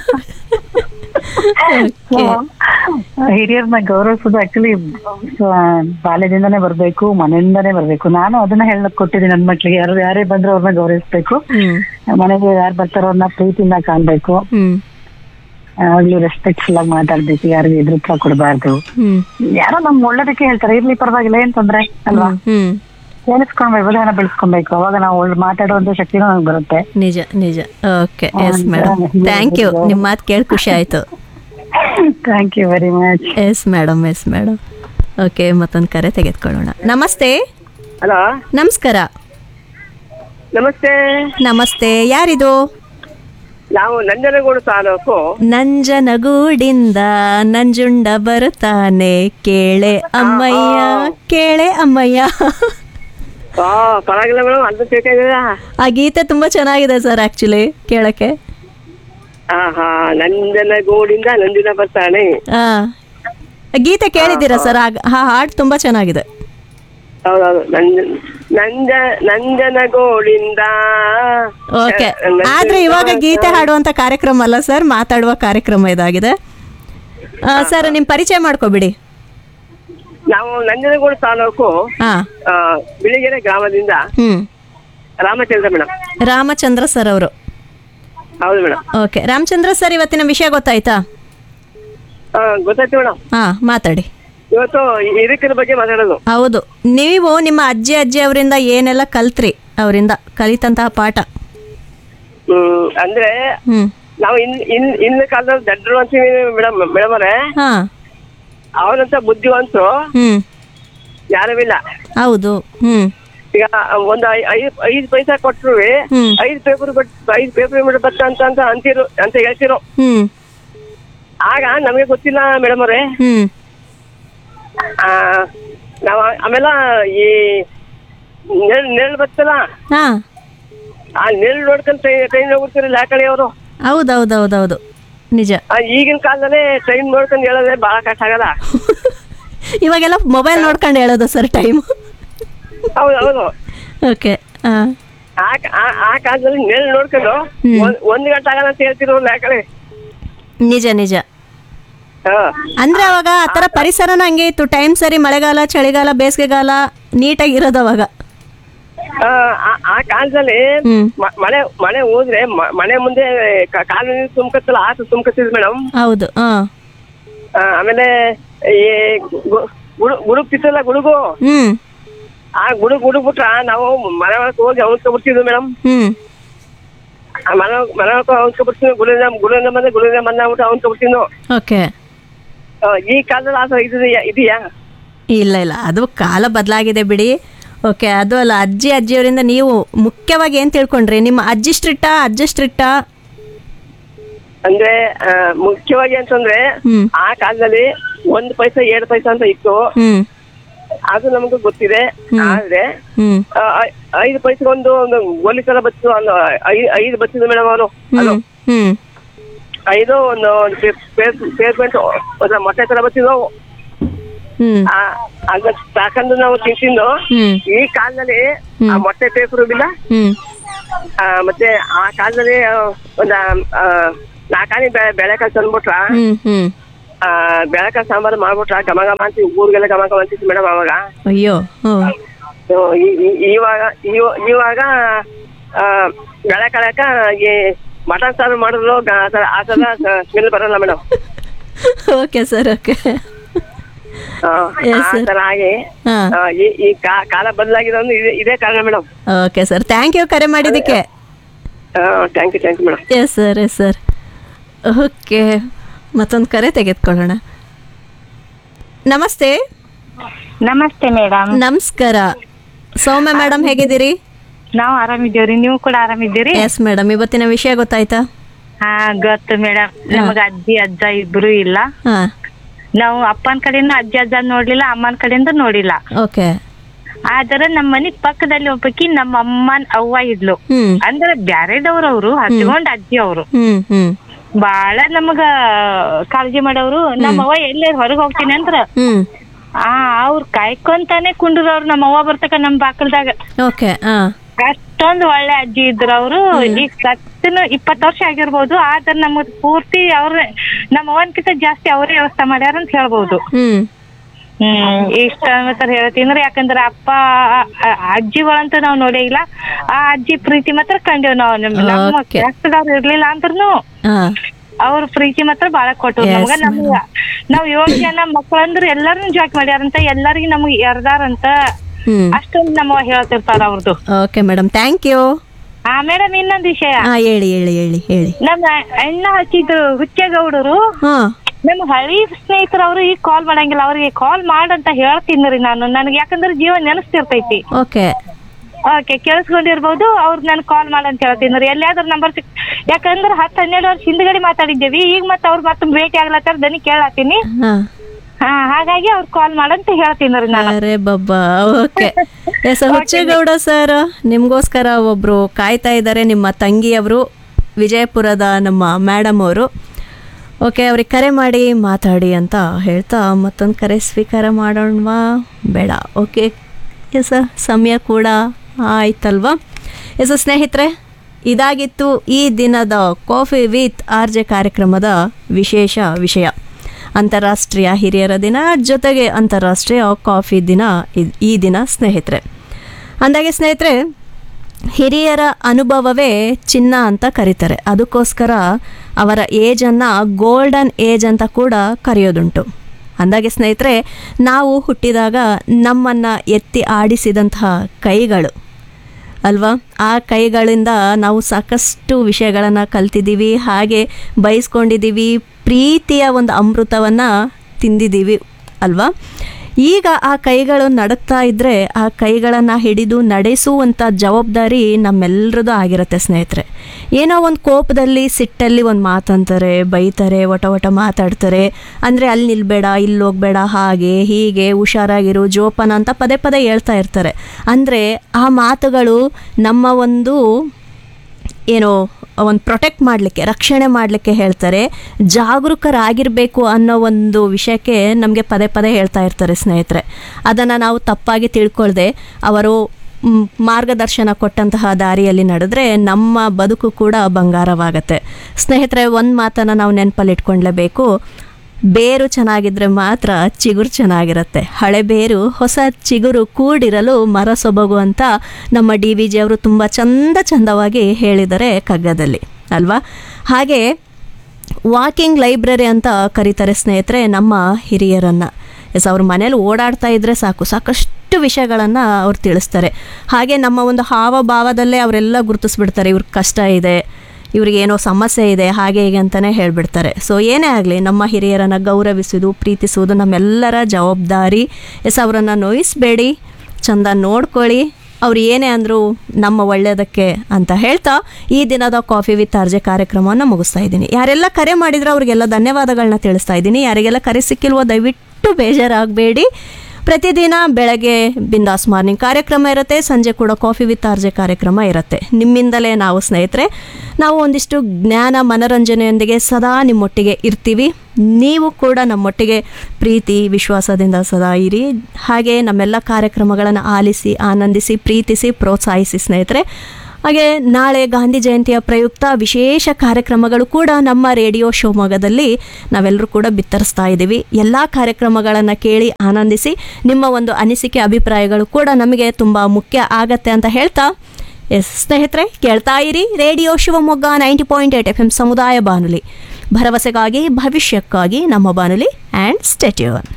ಹಿರಿಯರನ್ನ ಗೌರವಿಸೋದು ಆಕ್ಚುಲಿ ಬಾಲ್ಯದಿಂದಾನೇ ಬರ್ಬೇಕು ಮನೆಯಿಂದಾನೇ ಬರ್ಬೇಕು ನಾನು ಅದನ್ನ ಹೇಳಕ್ ಕೊಟ್ಟಿದ್ದೀನಿ ನನ್ ಮಕ್ಳಿಗೆ ಯಾರು ಯಾರೇ ಬಂದ್ರು ಅವ್ರನ್ನ ಗೌರವಿಸ್ಬೇಕು ಹ್ಮ್ ಮನೆಗೆ ಯಾರು ಬರ್ತಾರೋ ಅವ್ರನ್ನ ಪ್ರೀತಿಯಿಂದ ಕಾಣ್ಬೇಕು ಹ್ಮ್ ಅವ್ರಿಗೆ ರೆಸ್ಪೆಕ್ಟ್ಫುಲ್ ಆಗಿ ಮಾತಾಡ್ಬೇಕು ಯಾರಿಗೂ ಎದುರುತ್ತರ ಕೊಡಬಾರ್ದು ಹ್ಮ್ ಯಾರೋ ನಮ್ ಒಳ್ಳೇದಕ್ಕೆ ಹೇಳ್ತಾರೆ ಇರ್ಲಿ ಪರವಾಗಿಲ್ಲ ಏನ್ ತೊಂದ್ರೆ ಅಲ್ವಾ ಹ್ಮ್ ಕೇಳಿಸ್ಕೊಂಡ್ ವ್ಯವಧಾನ ಬೆಳೆಸ್ಕೊಬೇಕು ಅವಾಗ ನಾವು ಒಳ್ಳೆ ಮಾತಾಡುವಂತ ಶಕ್ತಿನೂ ನಮ್ಗೆ ಬರುತ್ತೆ ನಿಜ ನಿಜ okay yes madam thank you ನಿಮ್ಮ ಮಾತು ಕೇಳಿ ಖುಷಿ ಆಯ್ತು thank you very much yes madam yes madam okay ಮತ್ತೊಂದು ಕರೆ ತೆಗೆದುಕೊಳ್ಳೋಣ ನಮಸ್ತೆ ಹಲೋ ನಮಸ್ಕಾರ ನಮಸ್ತೆ ನಮಸ್ತೆ ಯಾರಿದು ನಾವು ನಂಜನಗೂಡು ತಾಲೂಕು ನಂಜನಗೂಡಿಂದ ನಂಜುಂಡ ಬರುತ್ತಾನೆ ಕೇಳೆ ಅಮ್ಮಯ್ಯ ಕೇಳೆ ಅಮ್ಮಯ್ಯ ಆ ಪರವಾಗಿಲ್ಲ ಮೇಡಮ್ ಅರ್ಧ ಬೇಕಾಗಿಲ್ಲ ಆ ಗೀತೆ ತುಂಬಾ ಚೆನ್ನಾಗಿದೆ ಸರ್ ಆಕ್ಚುಲಿ ಕೇಳಕ್ಕೆ ಹಾ ಹಾ ನಂಜನಗೂಡಿಂದ ನಂದಿನ ಬರ್ತಾನೆ ಆ ಗೀತೆ ಕೇಳಿದ್ದೀರಾ ಸರ್ ಆ ಹಾಡು ತುಂಬಾ ಚೆನ್ನಾಗಿದೆ ಹೌದೌದು ನಂಜ ನಂಜ ನಂಜನಗೂಡಿಂದ ಓಕೆ ಆದ್ರೆ ಇವಾಗ ಗೀತೆ ಹಾಡುವಂತ ಕಾರ್ಯಕ್ರಮ ಅಲ್ಲ ಸರ್ ಮಾತಾಡುವ ಕಾರ್ಯಕ್ರಮ ಇದಾಗಿದೆ ಆ, ಸರ್ ನಿಮ್ ಪರಿಚಯ ಮಾಡ್ಕೊಬಿಡಿ ನಾವು ನಂಜನಗೂಡು ತಾಲೂಕು ಹಾ ಆ, ಬಿಳಿಗೆರೆ ಗ್ರಾಮದಿಂದ ಹ್ಮ್ ರಾಮಚಂದ್ರ ಮೇಡಮ್ ರಾಮಚಂದ್ರ ಸರ್ ಅವರು ಹೌದು ಮೇಡಮ್ ಓಕೆ ರಾಮಚಂದ್ರ ಸರ್ ಇವತ್ತಿನ ವಿಷಯ ಗೊತ್ತಾಯ್ತಾ ಗೊತ್ತಾಯ್ತು ಮೇಡಮ್ ಹಾ ಮಾತಾಡಿ ಇವತ್ತು ಹಿರಿಕರ ಬಗ್ಗೆ ಮಾತಾಡೋದು ಹೌದು ನೀವು ನಿಮ್ಮ ಅಜ್ಜಿ ಅಜ್ಜಿ ಅವರಿಂದ ಏನೆಲ್ಲ ಕಲ್ತ್ರಿ ಅವರಿಂದ ಕಲಿತಂತಹ ಪಾಠ ಹ್ಮ್ ಅಂದ್ರೆ ಹ್ಮ್ ನಾವು ಇನ್ ಇನ್ ಇನ್ನ ಕಾಲದಲ್ಲಿ ದಡ್ಡರು ಅಂತೀವಿ ಮೇಡಮ್ ಮೇಡಮ್ ಅವರೇ ಹಾ ಅವನಂತ ಬುದ್ಧಿವಂತರು ಹ್ಮ್ ಯಾರೂ ಇಲ್ಲ ಹೌದು ಹ್ಮ್ ಈಗ ಒಂದು ಐ- ಐದ್ ಐದ್ ಪೈಸಾ ಕೊಟ್ರು ಹ್ಮ್. ಐದ್ ಪೇಪರ್ ಐದ್ ಪೇಪರ್ ಬತ್ತ ಅಂತ ಅಂತ ಅಂತಿರು ಅಂತ ಹೇಳ್ತಿರು ಹ್ಮ್ ಆಗ ನಮಗೆ ಗೊತ್ತಿಲ್ಲ ಮೇಡಮ್ ಅವರೇ ಹ್ಮ್ ಆ, ನಾವ್ ಆಮೇಲೆ ಈ ನೆರಳು ನೆರಳು ಬರ್ತಲ್ಲ ಹಾ ಆ ನೆರಳು ನೋಡ್ಕೊಂಡ್ ಟ್ರೈನ್ ಹೋಗ್ತಿರಲ್ಲ ಆ ಕಡೆ ಅವರು ಹೌದೌದೌದೌದು ನಿಜ ಈಗಿನ ಕಾಲದಲ್ಲಿ ಟ್ರೈನ್ ನೋಡ್ಕೊಂಡು ಹೇಳೋದೇ ಬಹಳ ಕಷ್ಟ ಆಗಲ್ಲ ಇವಾಗೆಲ್ಲ ಮೊಬೈಲ್ ನೋಡ್ಕೊಂಡು ಹೇಳೋದು ಸರ್ ಟೈಮ್ ಹೌದು ಹೌದು ಓಕೆ ಆ ಆ- ಆ ಕಾಲದಲ್ಲಿ ನೆರಳು ನೋಡ್ಕೊಂಡು ಒಂದ್- ಒಂದ್ ಗಂಟೆ ಆಗಲ್ಲ ಅಂತ ಹೇಳ್ತಿರೋಲ್ಲ ಆ ಕಡೆ ನಿಜ ನಿಜ ಹಾ ಅಂದ್ರೆ ಅವಾಗ ಆ ಥರ ಪರಿಸರನ ಹಂಗೆ ಇತ್ತು ಟೈಮ್ ಸರಿ ಮಳೆಗಾಲ ಚಳಿಗಾಲ ಬೇಸಿಗೆಗಾಲ ನೀಟಾಗಿ ಇರೋದು ಅವಾಗ ಆ, ಆ- ಆ ಕಾಲದಲ್ಲಿ ಮ- ಮಳೆ ಮಳೆ ಹೋದ್ರೆ ಮ- ಮನೆ ಮುಂದೆ ಕ- ಕಾಲು ನೀರು ತುಂಬ್ಕತ್ತಲ್ಲ ಆತು ತುಂಬ್ಕತ್ತಿದ್ ಮೇಡಮ್ ಹೌದು ಹಾ ಆಮೇಲೆ ಈ ಗು- ಗುಡು ಗುಡುಗ್ತಿತ್ತಲ್ಲ ಗುಡುಗು ಹ್ಮ್ ಆ ಗುಡುಗ್ ಗುಡುಗ್ಬಿಟ್ರ ನಾವು ಮನೆ ಒಳಗೆ ಹೋಗಿ ಅವನ್ಸ್ಕೊಬಿಡ್ತಿದ್ವಿ ಮೇಡಮ್ ಹ್ಮ್ ಮನೆ ಮನೆ ಒಳಗೆ ಅವನ್ಸ್ಕೊಬಿಡ್ತೀವಿ ಗುರುವಿನ ಗುರುವಿನ ಬಂದೆ ಗುರುವಿನ ಬಂದ ಅಂದ್ಬಿಟ್ಟು ಅವನ್ಸ್ಕೊಬಿಡ್ತೀವಿ ಓಕೆ ಈ ಕಾಲದಲ್ಲಿ ಆ ಇದೆಯಾ ಇದೆಯಾ ಇಲ್ಲ ಇಲ್ಲ ಅದು ಕಾಲ ಬದಲಾಗಿದೆ ಬಿಡಿ ಓಕೆ ಅದು ಅಲ್ಲ ಅಜ್ಜಿ ಅಜ್ಜಿಯವರಿಂದ ನೀವು ಮುಖ್ಯವಾಗಿ ಏನು ತಿಳ್ಕೊಂಡ್ರಿ ನಿಮ್ಮ ಅಜ್ಜಿ ಸ್ಟ್ರಿಕ್ಟಾ ಅಜ್ಜ ಸ್ಟ್ರಿಕ್ಟಾ ಅಂದ್ರೆ ಆ, ಮುಖ್ಯವಾಗಿ ಅಂತಂದ್ರೆ ಆ ಕಾಲದಲ್ಲಿ ಒಂದ್ ಪೈಸಾ ಎರಡ್ ಪೈಸಾ ಅಂತ ಇತ್ತು ಹ್ಮ್ ಅದು ನಮ್ಗೆ ಗೊತ್ತಿದೆ ಆದ್ರೆ ಹ್ಮ್ ಆ, ಐ- ಐದು ಪೈಸೆಗೆ ಒಂದು ಒಂದು ಗೋಲಿ ತರ ಬಚ್ಚು ಒಂದು ಐ- ಐದು ಬಚ್ಚಿದ ಮೇಡಮ್ ಅವರು ಅದು ಹ್ಮ್ ಹ್ಮ್ ಐದು ಒಂದು ಪೇರ್ಮೆಂಟ್ ಒಂದು ಮೊಟ್ಟೆ ತರ ಬಚ್ಚಿದ್ವು ಹ್ಮ್ ಆ, ಅದ ಸಾಕಂದು ನಾವು ತಿಂತಿದ್ದು ಹ್ಮ್ ಈ ಕಾಲದಲ್ಲಿ ಆ ಮೊಟ್ಟೆ ಪೇಪರ್ ಇಲ್ಲ ಹ್ಮ್ ಆ, ಮತ್ತೆ ಆ ಕಾಲದಲ್ಲಿ ಆ, ಒಂದ್ ಆ, ನಾಲ್ಕಾನಿ ಬೆಳೆ ಬೆಳೆಕಾಯಿ ತಂದ್ಬಿಟ್ರ ಹ್ಮ್ ಹ್ಮ್ ಆ, ಬೆಳೆಕಾಯಿ ಸಾಂಬಾರು ಮಾಡ್ಬಿಟ್ರ ಘಮ ಘಮ ಅಂತ ಊರಿಗೆಲ್ಲ ಘಮ ಘಮ ಅಂತಿತ್ತು ಮೇಡಮ್ ಅವಾಗ ಅಯ್ಯೋ ಹ್ಮ್ ಹ್ಮ್, ಈ- ಈ- ಇವಾಗ ಇವ- ಇವಾಗ ಆ, ಬೆಳೆಕಾಳಕ ಈ ಮಟನ್ ಸಾರು ಮಾಡಿದ್ರು ಗ- ಆ ಥರ- ಆ ಥರ ಸ್ಮೆಲ್ ಬರಲ್ಲ madam okay sir okay Yes, ಆ sir. ಥರ ಆಗಿ ಹಾ ಆ, ಈ- ಈ ಕಾ- ಕಾಲ ಬದಲಾಗಿದೆ ಅಂದ್ರೆ ಇದೇ- ಇದೇ ಕಾರಣ madam okay sir thank you ಕರೆ ಮಾಡಿದ್ದಕ್ಕೆ thank you thank you madam yes sir yes sir okay ಮತ್ತೊಂದು ಕರೆ ತೆಗೆದುಕೊಳ್ಳೋಣ ನಮಸ್ತೆ ನಮಸ್ತೆ ಮೇಡಮ್ ನಮಸ್ಕಾರ ಸೌಮ್ಯ ಮೇಡಮ್ ಹೇಗಿದ್ದೀರಿ ನಾವು ಆರಾಮಿದ್ದೀವ್ರಿ ನೀವು ಕೂಡ ಆರಾಮಿದ್ದೀರಿ ಎಸ್ ಮೇಡಮ್ ಇವತ್ತಿನ ವಿಷಯ ಗೊತ್ತಾಯ್ತಾ ಹಾ ಗೊತ್ತು ಮೇಡಮ್ ನಮಗ ಅಜ್ಜಿ ಅಜ್ಜ ಇಬ್ರು ಇಲ್ಲ ಹಾ ನಾವು ಅಪ್ಪನ ಕಡೆಯಿಂದ ಅಜ್ಜಿ ಅಜ್ಜ ನೋಡ್ಲಿಲ್ಲ ಅಮ್ಮನ ಕಡೆಯಿಂದ ನೋಡಿಲ್ಲ ಓಕೆ ಆದ್ರೆ ನಮ್ಮ ಮನಿ ಪಕ್ಕದಲ್ಲಿ ಒಬ್ಬಕಿ ನಮ್ಮ ಅಮ್ಮನ್ ಅವ್ವ ಇದ್ಲು ಹ್ಮ್ ಅಂದ್ರೆ ಬ್ಯಾರೆದವ್ರು ಅವ್ರು ಹಚ್ಕೊಂಡ್ ಅಜ್ಜಿ ಅವ್ರು ಹ್ಮ್ ಹ್ಮ್ ಬಾಳ ನಮಗ ಕಾಳಜಿ ಮಾಡವ್ರು ನಮ್ಮ ಅವ್ವ ಎಲ್ಲೇ ಹೊರಗ್ ಹೋಗ್ತೀನಿ ಅಂದ್ರ ಹ್ಮ್ ಆ ಅವ್ರ ಕಾಯ್ಕೊಂತಾನೆ ಕುಂಡ್ರವ್ರು ನಮ್ಮ ಅವ್ವ ಬರ್ತಕ ನಮ್ ಬಾಕಲ್ದಾಗ ಓಕೆ ಹಾ ಅಷ್ಟೊಂದು ಒಳ್ಳೆ ಅಜ್ಜಿ ಇದ್ರು ಅವರು ಈಗ ಸತ್ತನು ಇಪ್ಪತ್ತು ವರ್ಷ ಆಗಿರ್ಬೋದು ಆದ್ರೆ ನಮಗ್ ಪೂರ್ತಿ ಅವ್ರ ನಮ್ಮ ಅವನ್ಕಿಂತ ಜಾಸ್ತಿ ಅವರೇ ವ್ಯವಸ್ಥೆ ಮಾಡ್ಯಾರ ಅಂತ ಹೇಳ್ಬೋದು ಹ್ಮ್ ಹ್ಮ್ ಇಷ್ಟ ಮಾತ್ರ ಹೇಳ್ತೀನಿ ಯಾಕಂದ್ರೆ ಅಪ್ಪ ಆ- ಆ- ಅಜ್ಜಿಗಳಂತೂ ನಾವ್ ನೋಡೇ ಇಲ್ಲ ಆ ಅಜ್ಜಿ ಪ್ರೀತಿ ಮಾತ್ರ ಕಂಡೇವ್ ನಾವು ನಮ್ಮ ನಮ್ಮ Okay. ಕ್ಯಾಸ್ಟ್ದವ್ರು ಇರ್ಲಿಲ್ಲ ಅಂದ್ರೂ ಹಾ ಅವ್ರ ಪ್ರೀತಿ ಮಾತ್ರ ಬಾಳ ಕೊಟ್ಟರು Yes, ನಮ್ಗ ನಮ್ಗ ನಾವ್ ಏಳು ಜನ ಮಕ್ಳು ಅಂದ್ರೆ ಎಲ್ಲಾರನು ಜಾಕ್ ಮಾಡ್ಯಾರಂತ ಎಲ್ಲರಿಗೂ ನಮ್ಗೆ ಎರ್ದಾರಂತ ಹ್ಮ್ ಅಷ್ಟೊಂದು ನಮ್ಮ ಹೇಳ್ತಿರ್ತಾರ ಅವ್ರದ್ದು ಓಕೆ ಮೇಡಮ್ ಥ್ಯಾಂಕ್ ಯು ಆ ಮೇಡಮ್ ಇನ್ನೊಂದ್ ವಿಷಯ ಹಾ ಹೇಳಿ ಹೇಳಿ ಹೇಳಿ ಹೇಳಿ ನಮ್ಮ ಅಣ್ಣ ಹಚ್ಚಿದ್ರು ಹುಚ್ಚೇಗೌಡರು ಹಾ ನಮ್ಮ ಹಳಿ ಸ್ನೇಹಿತರು ಅವರು ಈಗ ಕಾಲ್ ಮಾಡಂಗಿಲ್ಲ ಅವ್ರಿಗೆ ಕಾಲ್ ಮಾಡಂತ ಹೇಳ್ತೀನಿ ರೀ ನಾನು ನನಗೆ ಯಾಕಂದ್ರೆ ಜೀವ ನೆನಸ್ತಿರ್ತೈತಿ ಓಕೆ ಓಕೆ ಕೇಳಿಸ್ಕೊಂಡಿರ್ಬೋದು ಅವ್ರು ನನ್ ಕಾಲ್ ಮಾಡಂತ ಹೇಳ್ತೀನಿ ರೀ ಎಲ್ಲಿಯಾದ್ರೂ ನಂಬರ್ ಸಿಕ್ ಯಾಕಂದ್ರೆ ಹತ್ತು ಹನ್ನೆರಡು ವರ್ಷ ಹಿಂದ್ಗಡೆ ಮಾತಾಡಿದ್ದೇವಿ ಈಗ ಮತ್ತೆ ಅವ್ರು ಮತ್ತೆ ಭೇಟಿ ಆಗ್ಲತ್ತಾರ ದನಿ ಕೇಳತ್ತೀನಿ ಹಾ ಹಾ ಹಾಗಾಗಿ ಅವ್ರು ಕಾಲ್ ಮಾಡಂತ ಹೇಳ್ತೀನಿ ರೀ ನಾನು ಅರೆ ಬಬ್ಬಾ ಓಕೆ ಎಸ್ ಹುಚ್ಚೇಗೌಡ ಸರ್ ನಿಮ್ಗೋಸ್ಕರ ಒಬ್ರು ಕಾಯ್ತಾ ಇದ್ದಾರೆ ನಿಮ್ಮ ತಂಗಿಯವರು ವಿಜಯಪುರದ ನಮ್ಮ ಮೇಡಮ್ ಅವರು ಓಕೆ ಅವ್ರಿಗೆ ಕರೆ ಮಾಡಿ ಮಾತಾಡಿ ಅಂತ ಹೇಳ್ತಾ ಮತ್ತೊಂದು ಕರೆ ಸ್ವೀಕಾರ ಮಾಡೋಣವಾ ಬೇಡ ಓಕೆ ಎಸ್ ಸಮಯ ಕೂಡ ಆಯ್ತಲ್ವಾ ಎಸ್ ಸ್ನೇಹಿತರೆ ಇದಾಗಿತ್ತು ಈ ದಿನದ ಕಾಫಿ ವಿತ್ ಆರ್ ಜೆ ಕಾರ್ಯಕ್ರಮದ ವಿಶೇಷ ವಿಷಯ ಅಂತಾರಾಷ್ಟ್ರೀಯ ಹಿರಿಯರ ದಿನ ಜೊತೆಗೆ ಅಂತಾರಾಷ್ಟ್ರೀಯ ಕಾಫಿ ದಿನ ಇದ್- ಈ ದಿನ ಸ್ನೇಹಿತರೆ ಅಂದಾಗೆ ಸ್ನೇಹಿತರೆ ಹಿರಿಯರ ಅನುಭವವೇ ಚಿನ್ನ ಅಂತ ಕರೀತಾರೆ ಅದಕ್ಕೋಸ್ಕರ ಅವರ ಏಜನ್ನು ಗೋಲ್ಡನ್ ಏಜ್ ಅಂತ ಕೂಡ ಕರೆಯೋದುಂಟು ಅಂದಾಗೆ ಸ್ನೇಹಿತರೆ ನಾವು ಹುಟ್ಟಿದಾಗ ನಮ್ಮನ್ನು ಎತ್ತಿ ಆಡಿಸಿದಂತಹ ಕೈಗಳು ಅಲ್ವಾ ಆ ಕೈಗಳಿಂದ ನಾವು ಸಾಕಷ್ಟು ವಿಷಯಗಳನ್ನು ಕಲ್ತಿದ್ದೀವಿ ಹಾಗೆ ಬಯಸ್ಕೊಂಡಿದ್ದೀವಿ ಪ್ರೀತಿಯ ಒಂದು ಅಮೃತವನ್ನು ತಿಂದಿದ್ದೀವಿ ಅಲ್ವಾ ಈಗ ಆ ಕೈಗಳು ನಡಕ್ತಾ ಇದ್ದರೆ ಆ ಕೈಗಳನ್ನು ಹಿಡಿದು ನಡೆಸುವಂಥ ಜವಾಬ್ದಾರಿ ನಮ್ಮೆಲ್ಲರದ್ದು ಆಗಿರುತ್ತೆ ಸ್ನೇಹಿತರೆ ಏನೋ ಒಂದು ಕೋಪದಲ್ಲಿ ಸಿಟ್ಟಲ್ಲಿ ಒಂದು ಮಾತಂತಾರೆ ಬೈತಾರೆ ಒಟ ಒಟ ಮಾತಾಡ್ತಾರೆ ಅಂದರೆ ಅಲ್ಲಿ ನಿಲ್ಬೇಡ ಇಲ್ಲಿ ಹೋಗ್ಬೇಡ ಹಾಗೆ ಹೀಗೆ ಹುಷಾರಾಗಿರು ಜೋಪಾನ ಅಂತ ಪದೇ ಪದೇ ಹೇಳ್ತಾ ಇರ್ತಾರೆ ಅಂದರೆ ಆ ಮಾತುಗಳು ನಮ್ಮ ಒಂದು ಏನೋ ಒಂದು ಪ್ರೊಟೆಕ್ಟ್ ಮಾಡಲಿಕ್ಕೆ ರಕ್ಷಣೆ ಮಾಡಲಿಕ್ಕೆ ಹೇಳ್ತಾರೆ ಜಾಗರೂಕರಾಗಿರಬೇಕು ಅನ್ನೋ ಒಂದು ವಿಷಯಕ್ಕೆ ನಮಗೆ ಪದೇ ಪದೇ ಹೇಳ್ತಾ ಇರ್ತಾರೆ ಸ್ನೇಹಿತರೆ ಅದನ್ನು ನಾವು ತಪ್ಪಾಗಿ ತಿಳ್ಕೊಳ್ದೆ ಅವರು ಮ್, ಮಾರ್ಗದರ್ಶನ ಕೊಟ್ಟಂತಹ ದಾರಿಯಲ್ಲಿ ನಡೆದ್ರೆ ನಮ್ಮ ಬದುಕು ಕೂಡ ಬಂಗಾರವಾಗತ್ತೆ ಸ್ನೇಹಿತರೆ ಒಂದು ಮಾತನ್ನು ನಾವು ನೆನಪಲ್ಲಿ ಇಟ್ಕೊಳ್ಲೇಬೇಕು ಬೇರು ಚೆನ್ನಾಗಿದ್ರೆ ಮಾತ್ರ ಚಿಗುರು ಚೆನ್ನಾಗಿರುತ್ತೆ ಹಳೆ ಬೇರು ಹೊಸ ಚಿಗುರು ಕೂಡಿರಲು ಮರ ಸೊಬಗು ಅಂತ ನಮ್ಮ ಡಿ ವಿ ಜಿ ಅವರು ತುಂಬ ಚಂದ ಚಂದವಾಗಿ ಹೇಳಿದ್ದಾರೆ ಕಗ್ಗದಲ್ಲಿ ಅಲ್ವಾ ಹಾಗೆ ವಾಕಿಂಗ್ ಲೈಬ್ರರಿ ಅಂತ ಕರೀತಾರೆ ಸ್ನೇಹಿತರೆ ನಮ್ಮ ಹಿರಿಯರನ್ನು ಎಸ್ ಅವ್ರ ಮನೇಲಿ ಓಡಾಡ್ತಾ ಇದ್ದರೆ ಸಾಕು ಸಾಕಷ್ಟು ವಿಷಯಗಳನ್ನು ಅವ್ರು ತಿಳಿಸ್ತಾರೆ ಹಾಗೆ ನಮ್ಮ ಒಂದು ಹಾವಭಾವದಲ್ಲೇ ಅವರೆಲ್ಲ ಗುರುತಿಸ್ಬಿಡ್ತಾರೆ ಇವ್ರಿಗೆ ಕಷ್ಟ ಇದೆ ಇವ್ರಿಗೆ ಏನೋ ಸಮಸ್ಯೆ ಇದೆ ಹಾಗೆ ಹೀಗೆ ಅಂತಲೇ ಹೇಳಿಬಿಡ್ತಾರೆ ಸೊ ಏನೇ ಆಗಲಿ ನಮ್ಮ ಹಿರಿಯರನ್ನು ಗೌರವಿಸುವುದು ಪ್ರೀತಿಸುವುದು ನಮ್ಮೆಲ್ಲರ ಜವಾಬ್ದಾರಿ ಎಸ್ ಅವರನ್ನು ನೋಯಿಸಬೇಡಿ ಚಂದ ನೋಡ್ಕೊಳ್ಳಿ ಅವ್ರು ಏನೇ ಅಂದರೂ ನಮ್ಮ ಒಳ್ಳೆಯದಕ್ಕೆ ಅಂತ ಹೇಳ್ತಾ ಈ ದಿನದ ಕಾಫಿ ವಿತ್ ಆರ್ಜೆ ಕಾರ್ಯಕ್ರಮವನ್ನು ಮುಗಿಸ್ತಾ ಇದ್ದೀನಿ ಯಾರೆಲ್ಲ ಕರೆ ಮಾಡಿದ್ರೆ ಅವರಿಗೆಲ್ಲ ಧನ್ಯವಾದಗಳನ್ನ ತಿಳಿಸ್ತಾ ಇದ್ದೀನಿ ಯಾರಿಗೆಲ್ಲ ಕರೆ ಸಿಕ್ಕಿಲ್ವೋ ದಯವಿಟ್ಟು ಬೇಜಾರಾಗಬೇಡಿ ಪ್ರತಿದಿನ ಬೆಳಗ್ಗೆ ಬಿಂದಾಸ್ ಮಾರ್ನಿಂಗ್ ಕಾರ್ಯಕ್ರಮ ಇರುತ್ತೆ ಸಂಜೆ ಕೂಡ ಕಾಫಿ ವಿತ್ ಆರ್ಜೆ ಕಾರ್ಯಕ್ರಮ ಇರುತ್ತೆ ನಿಮ್ಮಿಂದಲೇ ನಾವು ಸ್ನೇಹಿತರೆ ನಾವು ಒಂದಿಷ್ಟು ಜ್ಞಾನ ಮನರಂಜನೆಯೊಂದಿಗೆ ಸದಾ ನಿಮ್ಮೊಟ್ಟಿಗೆ ಇರ್ತೀವಿ ನೀವು ಕೂಡ ನಮ್ಮೊಟ್ಟಿಗೆ ಪ್ರೀತಿ ವಿಶ್ವಾಸದಿಂದ ಸದಾ ಇರಿ ಹಾಗೆ ನಮ್ಮೆಲ್ಲ ಕಾರ್ಯಕ್ರಮಗಳನ್ನು ಆಲಿಸಿ ಆನಂದಿಸಿ ಪ್ರೀತಿಸಿ ಪ್ರೋತ್ಸಾಹಿಸಿ ಸ್ನೇಹಿತರೆ ಹಾಗೆ ನಾಳೆ ಗಾಂಧಿ ಜಯಂತಿಯ ಪ್ರಯುಕ್ತ ವಿಶೇಷ ಕಾರ್ಯಕ್ರಮಗಳು ಕೂಡ ನಮ್ಮ ರೇಡಿಯೋ ಶಿವಮೊಗ್ಗದಲ್ಲಿ ನಾವೆಲ್ಲರೂ ಕೂಡ ಬಿತ್ತರಿಸ್ತಾ ಇದ್ದೀವಿ ಎಲ್ಲ ಕಾರ್ಯಕ್ರಮಗಳನ್ನು ಕೇಳಿ ಆನಂದಿಸಿ ನಿಮ್ಮ ಒಂದು ಅನಿಸಿಕೆ ಅಭಿಪ್ರಾಯಗಳು ಕೂಡ ನಮಗೆ ತುಂಬ ಮುಖ್ಯ ಆಗತ್ತೆ ಅಂತ ಹೇಳ್ತಾ ಎಸ್ ಸ್ನೇಹಿತರೆ ಕೇಳ್ತಾ ಇರಿ radio Shivamogga ninety point eight F M ಸಮುದಾಯ ಬಾನುಲಿ ಭರವಸೆಗಾಗಿ ಭವಿಷ್ಯಕ್ಕಾಗಿ ನಮ್ಮ ಬಾನುಲಿ ಆ್ಯಂಡ್ ಸ್ಟೆಟ್ಯೂನ್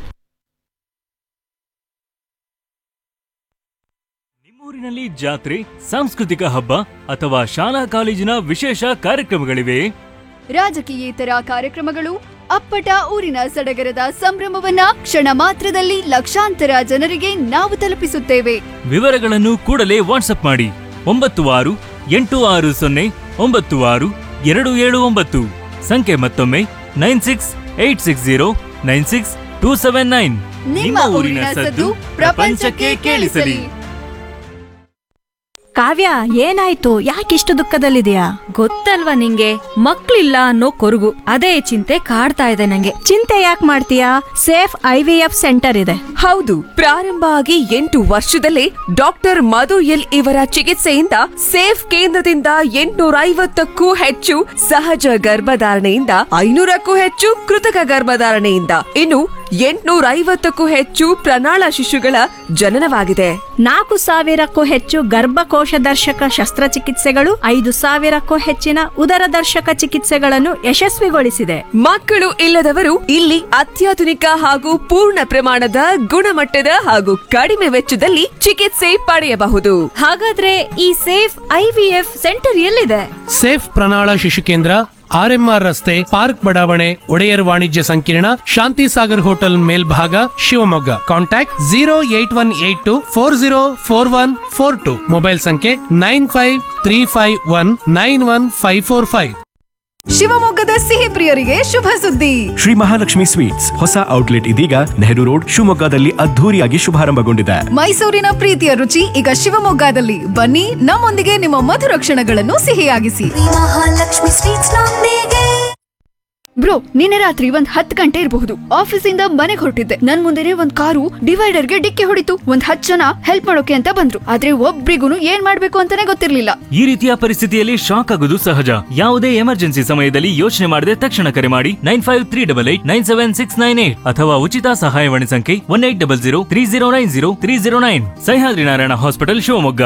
ಊರಿನಲ್ಲಿ ಜಾತ್ರೆ ಸಾಂಸ್ಕೃತಿಕ ಹಬ್ಬ ಅಥವಾ ಶಾಲಾ ಕಾಲೇಜಿನ ವಿಶೇಷ ಕಾರ್ಯಕ್ರಮಗಳಿವೆ ರಾಜಕೀಯೇತರ ಕಾರ್ಯಕ್ರಮಗಳು ಅಪ್ಪಟ ಊರಿನ ಸಡಗರದ ಸಂಭ್ರಮವನ್ನ ಕ್ಷಣ ಮಾತ್ರದಲ್ಲಿ ಲಕ್ಷಾಂತರ ಜನರಿಗೆ ನಾವು ತಲುಪಿಸುತ್ತೇವೆ ವಿವರಗಳನ್ನು ಕೂಡಲೇ ವಾಟ್ಸಪ್ ಮಾಡಿ ಒಂಬತ್ತು ಆರು ಎಂಟು ಆರು ಸೊನ್ನೆ ಒಂಬತ್ತು ಆರು ಎರಡು ಏಳು ಒಂಬತ್ತು ಸಂಖ್ಯೆ ಮತ್ತೊಮ್ಮೆ nine six eight six zero nine six two seven nine ನಿಮ್ಮ ಊರಿನ ಸದ್ದು ಪ್ರಪಂಚಕ್ಕೆ ಕೇಳಿಸಲಿ ಕಾವ್ಯ ಏನಾಯ್ತು ಯಾಕಿಷ್ಟು ದುಃಖದಲ್ಲಿದೆಯಾ ಗೊತ್ತಲ್ವಾ ನಿಂಗೆ ಮಕ್ಳಿಲ್ಲ ಅನ್ನೋ ಕೊರಗು ಅದೇ ಚಿಂತೆ ಕಾಡ್ತಾ ಇದೆ ನಂಗೆ ಚಿಂತೆ ಯಾಕೆ ಮಾಡ್ತೀಯಾ safe I V F centre ಇದೆ ಹೌದು ಪ್ರಾರಂಭ ಆಗಿ ಎಂಟು ವರ್ಷದಲ್ಲೇ ಡಾಕ್ಟರ್ ಮಧು ಎಲ್ ಇವರ ಚಿಕಿತ್ಸೆಯಿಂದ ಸೇಫ್ ಕೇಂದ್ರದಿಂದ ಎಂಟುನೂರ ಐವತ್ತಕ್ಕೂ ಹೆಚ್ಚು ಸಹಜ ಗರ್ಭಧಾರಣೆಯಿಂದ ಐನೂರಕ್ಕೂ ಹೆಚ್ಚು ಕೃತಕ ಗರ್ಭಧಾರಣೆಯಿಂದ ಇನ್ನು ಎಂಟುನೂರ ಐವತ್ತಕ್ಕೂ ಹೆಚ್ಚು ಪ್ರಣಾಳ ಶಿಶುಗಳ ಜನನವಾಗಿದೆ ನಾಲ್ಕು ಸಾವಿರಕ್ಕೂ ಹೆಚ್ಚು ಗರ್ಭಕೋಶ ದರ್ಶಕ ಶಸ್ತ್ರಚಿಕಿತ್ಸೆಗಳು ಐದು ಸಾವಿರಕ್ಕೂ ಹೆಚ್ಚಿನ ಉದರ ದರ್ಶಕ ಚಿಕಿತ್ಸೆಗಳನ್ನು ಯಶಸ್ವಿಗೊಳಿಸಿದೆ ಮಕ್ಕಳು ಇಲ್ಲದವರು ಇಲ್ಲಿ ಅತ್ಯಾಧುನಿಕ ಹಾಗೂ ಪೂರ್ಣ ಪ್ರಮಾಣದ ಗುಣಮಟ್ಟದ ಹಾಗೂ ಕಡಿಮೆ ವೆಚ್ಚದಲ್ಲಿ ಚಿಕಿತ್ಸೆ ಪಡೆಯಬಹುದು ಹಾಗಾದ್ರೆ ಈ ಸೇಫ್ ಐವಿಎಫ್ ಸೆಂಟರ್ ಎಲ್ಲಿದೆ ಸೇಫ್ ಪ್ರಣಾಳ ಶಿಶು ಕೇಂದ್ರ ಆರ್ಎಂಆರ್ ರಸ್ತೆ ಪಾರ್ಕ್ ಬಡಾವಣೆ ಒಡೆಯರ್ ವಾಣಿಜ್ಯ ಸಂಕೀರ್ಣ ಶಾಂತಿ ಸಾಗರ್ ಹೋಟೆಲ್ ಮೇಲ್ಭಾಗ Shivamogga contact zero eight one eight two four zero four one four two mobile ಸಂಖ್ಯೆ nine five three five one nine one five four five ಶಿವಮೊಗ್ಗದ ಸಿಹಿ ಪ್ರಿಯರಿಗೆ ಶುಭ ಸುದ್ದಿ ಶ್ರೀ ಮಹಾಲಕ್ಷ್ಮಿ ಸ್ವೀಟ್ಸ್ ಹೊಸ ಔಟ್ಲೆಟ್ ಇದೀಗ ನೆಹರು ರೋಡ್ ಶಿವಮೊಗ್ಗದಲ್ಲಿ ಅದ್ಧೂರಿಯಾಗಿ ಶುಭಾರಂಭಗೊಂಡಿದೆ ಮೈಸೂರಿನ ಪ್ರೀತಿಯ ರುಚಿ ಈಗ ಶಿವಮೊಗ್ಗದಲ್ಲಿ ಬನ್ನಿ ನಮ್ಮೊಂದಿಗೆ ನಿಮ್ಮ ಮಧುರ ಕ್ಷಣಗಳನ್ನು ಸಿಹಿಯಾಗಿಸಿ ಮಹಾಲಕ್ಷ್ಮಿ ಸ್ವೀಟ್ಸ್ ನೊಂದಿಗೆ ಬ್ರೋ ನಿನ್ನೆ ರಾತ್ರಿ ಒಂದ್ ಹತ್ತು ಗಂಟೆ ಇರಬಹುದು ಆಫೀಸಿಂದ ಮನೆಗೆ ಹೊರಟಿದ್ದೆ ನನ್ ಮುಂದೆನೆ ಒಂದ್ ಕಾರು ಡಿವೈಡರ್ಗೆ ಡಿಕ್ಕಿ ಹೊಡಿತು ಒಂದ್ ಹತ್ತು ಜನ ಹೆಲ್ಪ್ ಮಾಡೋಕೆ ಅಂತ ಬಂದ್ರು ಆದ್ರೆ ಒಬ್ರಿಗೂ ಏನ್ ಮಾಡ್ಬೇಕು ಅಂತಾನೆ ಗೊತ್ತಿರ್ಲಿಲ್ಲ ಈ ರೀತಿಯ ಪರಿಸ್ಥಿತಿಯಲ್ಲಿ ಶಾಕ್ ಆಗುವುದು ಸಹಜ ಯಾವುದೇ ಎಮರ್ಜೆನ್ಸಿ ಸಮಯದಲ್ಲಿ ಯೋಚನೆ ಮಾಡದೆ ತಕ್ಷಣ ಕರೆ ಮಾಡಿ nine five three double eight nine seven six nine eight ಅಥವಾ ಉಚಿತ ಸಹಾಯವಾಣಿ ಸಂಖ್ಯೆ one eight double zero three zero nine zero three zero nine Sahyadri Narayana hospital Shivamogga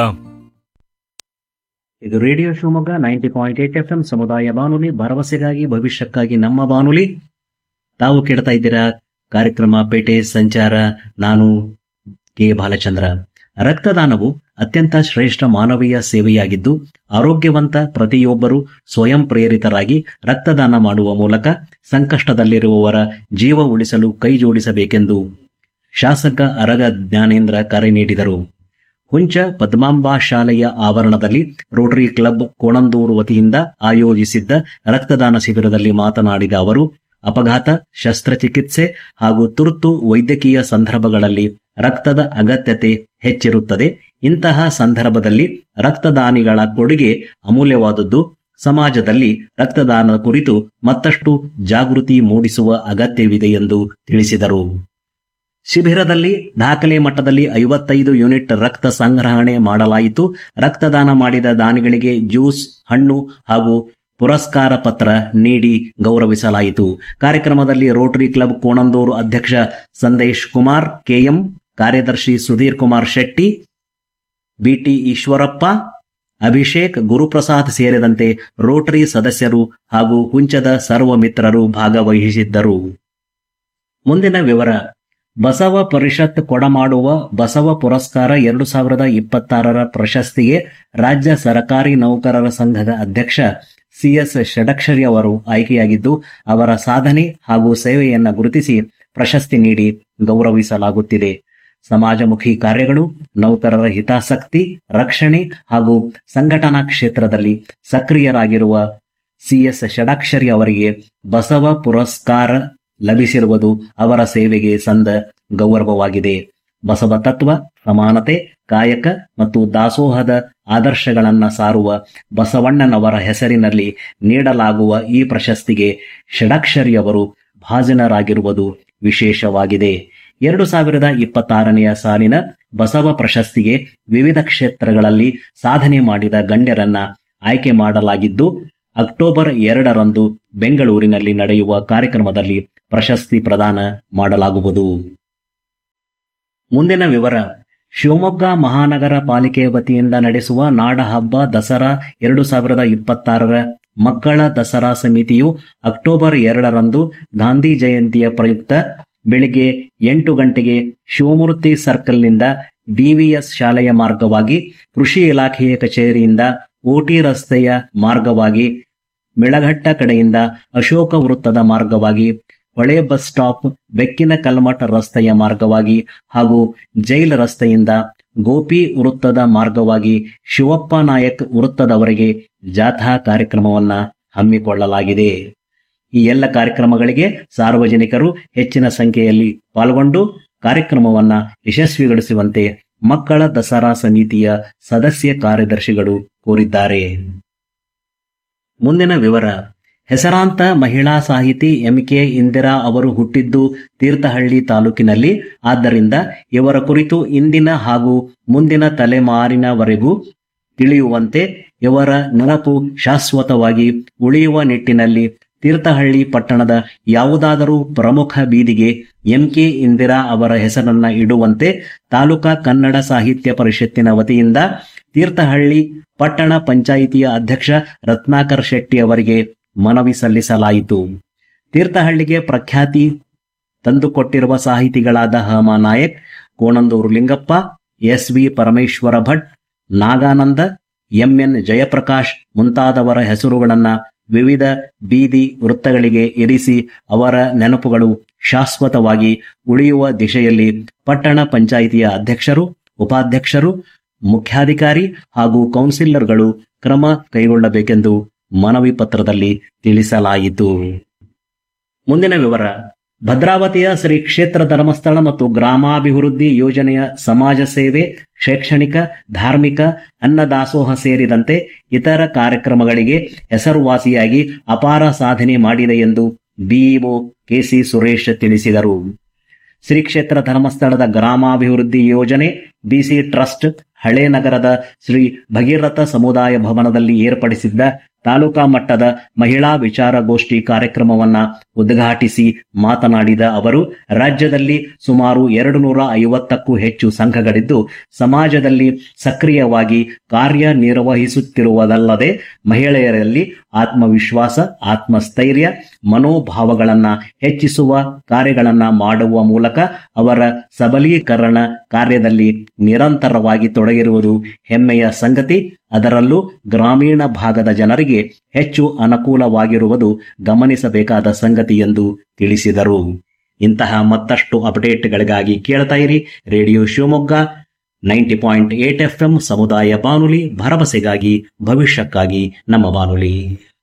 ಇದು radio Shivamogga ninety point eight F M ಸಮುದಾಯ ಬಾನುಲಿ ಭರವಸೆಗಾಗಿ ಭವಿಷ್ಯಕ್ಕಾಗಿ ನಮ್ಮ ಬಾನುಲಿ ತಾವು ಕೇಳ್ತಾ ಇದ್ದೀರಾ ಕಾರ್ಯಕ್ರಮ ಪೇಟೆ ಸಂಚಾರ ನಾನು ಕೆ ಬಾಲಚಂದ್ರ ರಕ್ತದಾನವು ಅತ್ಯಂತ ಶ್ರೇಷ್ಠ ಮಾನವೀಯ ಸೇವೆಯಾಗಿದ್ದು ಆರೋಗ್ಯವಂತ ಪ್ರತಿಯೊಬ್ಬರು ಸ್ವಯಂ ಪ್ರೇರಿತರಾಗಿ ರಕ್ತದಾನ ಮಾಡುವ ಮೂಲಕ ಸಂಕಷ್ಟದಲ್ಲಿರುವವರ ಜೀವ ಉಳಿಸಲು ಕೈ ಜೋಡಿಸಬೇಕೆಂದು ಶಾಸಕ ಅರಗ ಜ್ಞಾನೇಂದ್ರ ಕರೆ ನೀಡಿದರು ಹುಂಚ ಪದ್ಮಾಂಬಾ ಶಾಲೆಯ ಆವರಣದಲ್ಲಿ ರೋಟರಿ ಕ್ಲಬ್ ಕೋಣಂದೂರು ವತಿಯಿಂದ ಆಯೋಜಿಸಿದ್ದ ರಕ್ತದಾನ ಶಿಬಿರದಲ್ಲಿ ಮಾತನಾಡಿದ ಅವರು ಅಪಘಾತ ಶಸ್ತ್ರಚಿಕಿತ್ಸೆ ಹಾಗೂ ತುರ್ತು ವೈದ್ಯಕೀಯ ಸಂದರ್ಭಗಳಲ್ಲಿ ರಕ್ತದ ಅಗತ್ಯತೆ ಹೆಚ್ಚಿರುತ್ತದೆ ಇಂತಹ ಸಂದರ್ಭದಲ್ಲಿ ರಕ್ತದಾನಿಗಳ ಕೊಡುಗೆ ಅಮೂಲ್ಯವಾದದ್ದು ಸಮಾಜದಲ್ಲಿ ರಕ್ತದಾನ ಕುರಿತು ಮತ್ತಷ್ಟು ಜಾಗೃತಿ ಮೂಡಿಸುವ ಅಗತ್ಯವಿದೆ ಎಂದು ತಿಳಿಸಿದರು ಶಿಬಿರದಲ್ಲಿ ದಾಖಲೆ ಮಟ್ಟದಲ್ಲಿ ಐವತ್ತೈದು ಯೂನಿಟ್ ರಕ್ತ ಸಂಗ್ರಹಣೆ ಮಾಡಲಾಯಿತು ರಕ್ತದಾನ ಮಾಡಿದ ದಾನಿಗಳಿಗೆ ಜ್ಯೂಸ್ ಹಣ್ಣು ಹಾಗೂ ಪುರಸ್ಕಾರ ಪತ್ರ ನೀಡಿ ಗೌರವಿಸಲಾಯಿತು ಕಾರ್ಯಕ್ರಮದಲ್ಲಿ ರೋಟರಿ ಕ್ಲಬ್ ಕೋಣಂದೂರು ಅಧ್ಯಕ್ಷ ಸಂದೇಶ್ ಕುಮಾರ್ ಕೆಎಂ ಕಾರ್ಯದರ್ಶಿ ಸುಧೀರ್ ಕುಮಾರ್ ಶೆಟ್ಟಿ ಬಿಟಿ ಈಶ್ವರಪ್ಪ ಅಭಿಷೇಕ್ ಗುರುಪ್ರಸಾದ್ ಸೇರಿದಂತೆ ರೋಟರಿ ಸದಸ್ಯರು ಹಾಗೂ ಹುಂಚದ ಸರ್ವ ಮಿತ್ರರು ಭಾಗವಹಿಸಿದ್ದರು ಮುಂದಿನ ವಿವರ ಬಸವ ಪರಿಷತ್ ಕೊಡಮಾಡುವ ಬಸವ ಪುರಸ್ಕಾರ ಎರಡು ಸಾವಿರದ ಇಪ್ಪತ್ತಾರರ ಪ್ರಶಸ್ತಿಗೆ ರಾಜ್ಯ ಸರ್ಕಾರಿ ನೌಕರರ ಸಂಘದ ಅಧ್ಯಕ್ಷ ಸಿಎಸ್ ಷಡಕ್ಷರಿ ಅವರು ಆಯ್ಕೆಯಾಗಿದ್ದು ಅವರ ಸಾಧನೆ ಹಾಗೂ ಸೇವೆಯನ್ನ ಗುರುತಿಸಿ ಪ್ರಶಸ್ತಿ ನೀಡಿ ಗೌರವಿಸಲಾಗುತ್ತಿದೆ ಸಮಾಜಮುಖಿ ಕಾರ್ಯಗಳು ನೌಕರರ ಹಿತಾಸಕ್ತಿ ರಕ್ಷಣೆ ಹಾಗೂ ಸಂಘಟನಾ ಕ್ಷೇತ್ರದಲ್ಲಿ ಸಕ್ರಿಯರಾಗಿರುವ ಸಿಎಸ್ ಷಡಾಕ್ಷರಿ ಅವರಿಗೆ ಬಸವ ಪುರಸ್ಕಾರ ಲಭಿಸಿರುವುದು ಅವರ ಸೇವೆಗೆ ಸಂದ ಗೌರವವಾಗಿದೆ ಬಸವ ತತ್ವ ಸಮಾನತೆ ಕಾಯಕ ಮತ್ತು ದಾಸೋಹದ ಆದರ್ಶಗಳನ್ನ ಸಾರುವ ಬಸವಣ್ಣನವರ ಹೆಸರಿನಲ್ಲಿ ನೀಡಲಾಗುವ ಈ ಪ್ರಶಸ್ತಿಗೆ ಷಡಕ್ಷರಿಯವರು ಭಾಜನರಾಗಿರುವುದು ವಿಶೇಷವಾಗಿದೆ ಎರಡು ಸಾವಿರದ ಇಪ್ಪತ್ತಾರನೆಯ ಸಾಲಿನ ಬಸವ ಪ್ರಶಸ್ತಿಗೆ ವಿವಿಧ ಕ್ಷೇತ್ರಗಳಲ್ಲಿ ಸಾಧನೆ ಮಾಡಿದ ಗಣ್ಯರನ್ನ ಆಯ್ಕೆ ಮಾಡಲಾಗಿದ್ದು ಅಕ್ಟೋಬರ್ ಎರಡರಂದು ಬೆಂಗಳೂರಿನಲ್ಲಿ ನಡೆಯುವ ಕಾರ್ಯಕ್ರಮದಲ್ಲಿ ಪ್ರಶಸ್ತಿ ಪ್ರದಾನ ಮಾಡಲಾಗುವುದು ಮುಂದಿನ ವಿವರ ಶಿವಮೊಗ್ಗ ಮಹಾನಗರ ಪಾಲಿಕೆ ವತಿಯಿಂದ ನಡೆಸುವ ನಾಡ ಹಬ್ಬ ದಸರಾ ಎರಡು ಸಾವಿರದ ಇಪ್ಪತ್ತಾರರ ಮಕ್ಕಳ ದಸರಾ ಸಮಿತಿಯು ಅಕ್ಟೋಬರ್ ಎರಡರಂದು ಗಾಂಧಿ ಜಯಂತಿಯ ಪ್ರಯುಕ್ತ ಬೆಳಿಗ್ಗೆ ಎಂಟು ಗಂಟೆಗೆ ಶಿವಮೂರ್ತಿ ಸರ್ಕಲ್ನಿಂದ ಡಿವಿಎಸ್ ಶಾಲೆಯ ಮಾರ್ಗವಾಗಿ ಕೃಷಿ ಇಲಾಖೆಯ ಕಚೇರಿಯಿಂದ ಓಟಿ ರಸ್ತೆಯ ಮಾರ್ಗವಾಗಿ ಮೆಳಘಟ್ಟ ಕಡೆಯಿಂದ ಅಶೋಕ ವೃತ್ತದ ಮಾರ್ಗವಾಗಿ ಹೊಳೆ ಬಸ್ ಸ್ಟಾಪ್ ಬೆಕ್ಕಿನ ಕಲ್ಮಠ ರಸ್ತೆಯ ಮಾರ್ಗವಾಗಿ ಹಾಗೂ ಜೈಲ್ ರಸ್ತೆಯಿಂದ ಗೋಪಿ ವೃತ್ತದ ಮಾರ್ಗವಾಗಿ ಶಿವಪ್ಪ ನಾಯಕ್ ವೃತ್ತದವರೆಗೆ ಜಾಥಾ ಕಾರ್ಯಕ್ರಮವನ್ನ ಹಮ್ಮಿಕೊಳ್ಳಲಾಗಿದೆ ಈ ಎಲ್ಲ ಕಾರ್ಯಕ್ರಮಗಳಿಗೆ ಸಾರ್ವಜನಿಕರು ಹೆಚ್ಚಿನ ಸಂಖ್ಯೆಯಲ್ಲಿ ಪಾಲ್ಗೊಂಡು ಕಾರ್ಯಕ್ರಮವನ್ನ ಯಶಸ್ವಿಗೊಳಿಸುವಂತೆ ಮಕ್ಕಳ ದಸರಾ ಸಮಿತಿಯ ಸದಸ್ಯ ಕಾರ್ಯದರ್ಶಿಗಳು ಕೋರಿದ್ದಾರೆ ಮುಂದಿನ ವಿವರ ಹೆಸರಾಂತ ಮಹಿಳಾ ಸಾಹಿತಿ ಎಂಕೆ ಇಂದಿರಾ ಅವರು ಹುಟ್ಟಿದ್ದು ತೀರ್ಥಹಳ್ಳಿ ತಾಲೂಕಿನಲ್ಲಿ ಆದ್ದರಿಂದ ಇವರ ಕುರಿತು ಇಂದಿನ ಹಾಗೂ ಮುಂದಿನ ತಲೆಮಾರಿನವರೆಗೂ ತಿಳಿಯುವಂತೆ ಇವರ ನೆನಪು ಶಾಶ್ವತವಾಗಿ ಉಳಿಯುವ ನಿಟ್ಟಿನಲ್ಲಿ ತೀರ್ಥಹಳ್ಳಿ ಪಟ್ಟಣದ ಯಾವುದಾದರೂ ಪ್ರಮುಖ ಬೀದಿಗೆ ಎಂಕೆ ಇಂದಿರಾ ಅವರ ಹೆಸರನ್ನ ಇಡುವಂತೆ ತಾಲೂಕಾ ಕನ್ನಡ ಸಾಹಿತ್ಯ ಪರಿಷತ್ತಿನ ವತಿಯಿಂದ ತೀರ್ಥಹಳ್ಳಿ ಪಟ್ಟಣ ಪಂಚಾಯಿತಿಯ ಅಧ್ಯಕ್ಷ ರತ್ನಾಕರ್ ಶೆಟ್ಟಿ ಅವರಿಗೆ ಮನವಿ ಸಲ್ಲಿಸಲಾಯಿತು ತೀರ್ಥಹಳ್ಳಿಗೆ ಪ್ರಖ್ಯಾತಿ ತಂದುಕೊಟ್ಟಿರುವ ಸಾಹಿತಿಗಳಾದ ಹಮ Nayak Konandur Lingappa S V Parameshwara Bhat Nagananda M N Jayaprakash ಮುಂತಾದವರ ಹೆಸರುಗಳನ್ನ ವಿವಿಧ ಬೀದಿ ವೃತ್ತಗಳಿಗೆ ಇರಿಸಿ ಅವರ ನೆನಪುಗಳು ಶಾಶ್ವತವಾಗಿ ಉಳಿಯುವ ದಿಶೆಯಲ್ಲಿ ಪಟ್ಟಣ ಪಂಚಾಯಿತಿಯ ಅಧ್ಯಕ್ಷರು ಉಪಾಧ್ಯಕ್ಷರು ಮುಖ್ಯಾಧಿಕಾರಿ ಹಾಗೂ ಕೌನ್ಸಿಲರ್ಗಳು ಕ್ರಮ ಕೈಗೊಳ್ಳಬೇಕೆಂದು ಮನವಿ ಪತ್ರದಲ್ಲಿ ತಿಳಿಸಲಾಯಿತು ಮುಂದಿನ ವಿವರ ಭದ್ರಾವತಿಯ ಶ್ರೀ ಕ್ಷೇತ್ರ ಧರ್ಮಸ್ಥಳ ಮತ್ತು ಗ್ರಾಮಾಭಿವೃದ್ಧಿ ಯೋಜನೆಯ ಸಮಾಜ ಸೇವೆ ಶೈಕ್ಷಣಿಕ ಧಾರ್ಮಿಕ ಅನ್ನದಾಸೋಹ ಸೇರಿದಂತೆ ಇತರ ಕಾರ್ಯಕ್ರಮಗಳಿಗೆ ಹೆಸರುವಾಸಿಯಾಗಿ ಅಪಾರ ಸಾಧನೆ ಮಾಡಿದೆ ಎಂದು ಬಿಇಒ ಕೆಸಿ ಸುರೇಶ್ ತಿಳಿಸಿದರು ಶ್ರೀ ಕ್ಷೇತ್ರ ಧರ್ಮಸ್ಥಳದ ಗ್ರಾಮಾಭಿವೃದ್ಧಿ ಯೋಜನೆ ಬಿಸಿ ಟ್ರಸ್ಟ್ ಹಳೆ ನಗರದ ಶ್ರೀ ಭಗೀರಥ ಸಮುದಾಯ ಭವನದಲ್ಲಿ ಏರ್ಪಡಿಸಿದ್ದ ತಾಲೂಕಾ ಮಟ್ಟದ ಮಹಿಳಾ ವಿಚಾರಗೋಷ್ಠಿ ಕಾರ್ಯಕ್ರಮವನ್ನ ಉದ್ಘಾಟಿಸಿ ಮಾತನಾಡಿದ ಅವರು ರಾಜ್ಯದಲ್ಲಿ ಸುಮಾರು ಎರಡು ನೂರ ಐವತ್ತಕ್ಕೂ ಹೆಚ್ಚು ಸಂಘಗಳಿದ್ದು ಸಮಾಜದಲ್ಲಿ ಸಕ್ರಿಯವಾಗಿ ಕಾರ್ಯನಿರ್ವಹಿಸುತ್ತಿರುವುದಲ್ಲದೆ ಮಹಿಳೆಯರಲ್ಲಿ ಆತ್ಮವಿಶ್ವಾಸ ಆತ್ಮಸ್ಥೈರ್ಯ ಮನೋಭಾವಗಳನ್ನ ಹೆಚ್ಚಿಸುವ ಕಾರ್ಯಗಳನ್ನ ಮಾಡುವ ಮೂಲಕ ಅವರ ಸಬಲೀಕರಣ ಕಾರ್ಯದಲ್ಲಿ ನಿರಂತರವಾಗಿ ತೊಡಗಿರುವುದು ಹೆಮ್ಮೆಯ ಸಂಗತಿ ಅದರಲ್ಲೂ ಗ್ರಾಮೀಣ ಭಾಗದ ಜನರಿಗೆ ಹೆಚ್ಚು ಅನುಕೂಲವಾಗಿರುವುದು ಗಮನಿಸಬೇಕಾದ ಸಂಗತಿ ಎಂದು ತಿಳಿಸಿದರು ಇಂತಹ ಮತ್ತಷ್ಟು ಅಪ್ಡೇಟ್ಗಳಿಗಾಗಿ ಕೇಳ್ತಾ ಇರಿ radio Shivamogga ninety point eight F ಸಮುದಾಯ ಬಾನುಲಿ ಭರವಸೆಗಾಗಿ ಭವಿಷ್ಯಕ್ಕಾಗಿ ನಮ್ಮ ಬಾನುಲಿ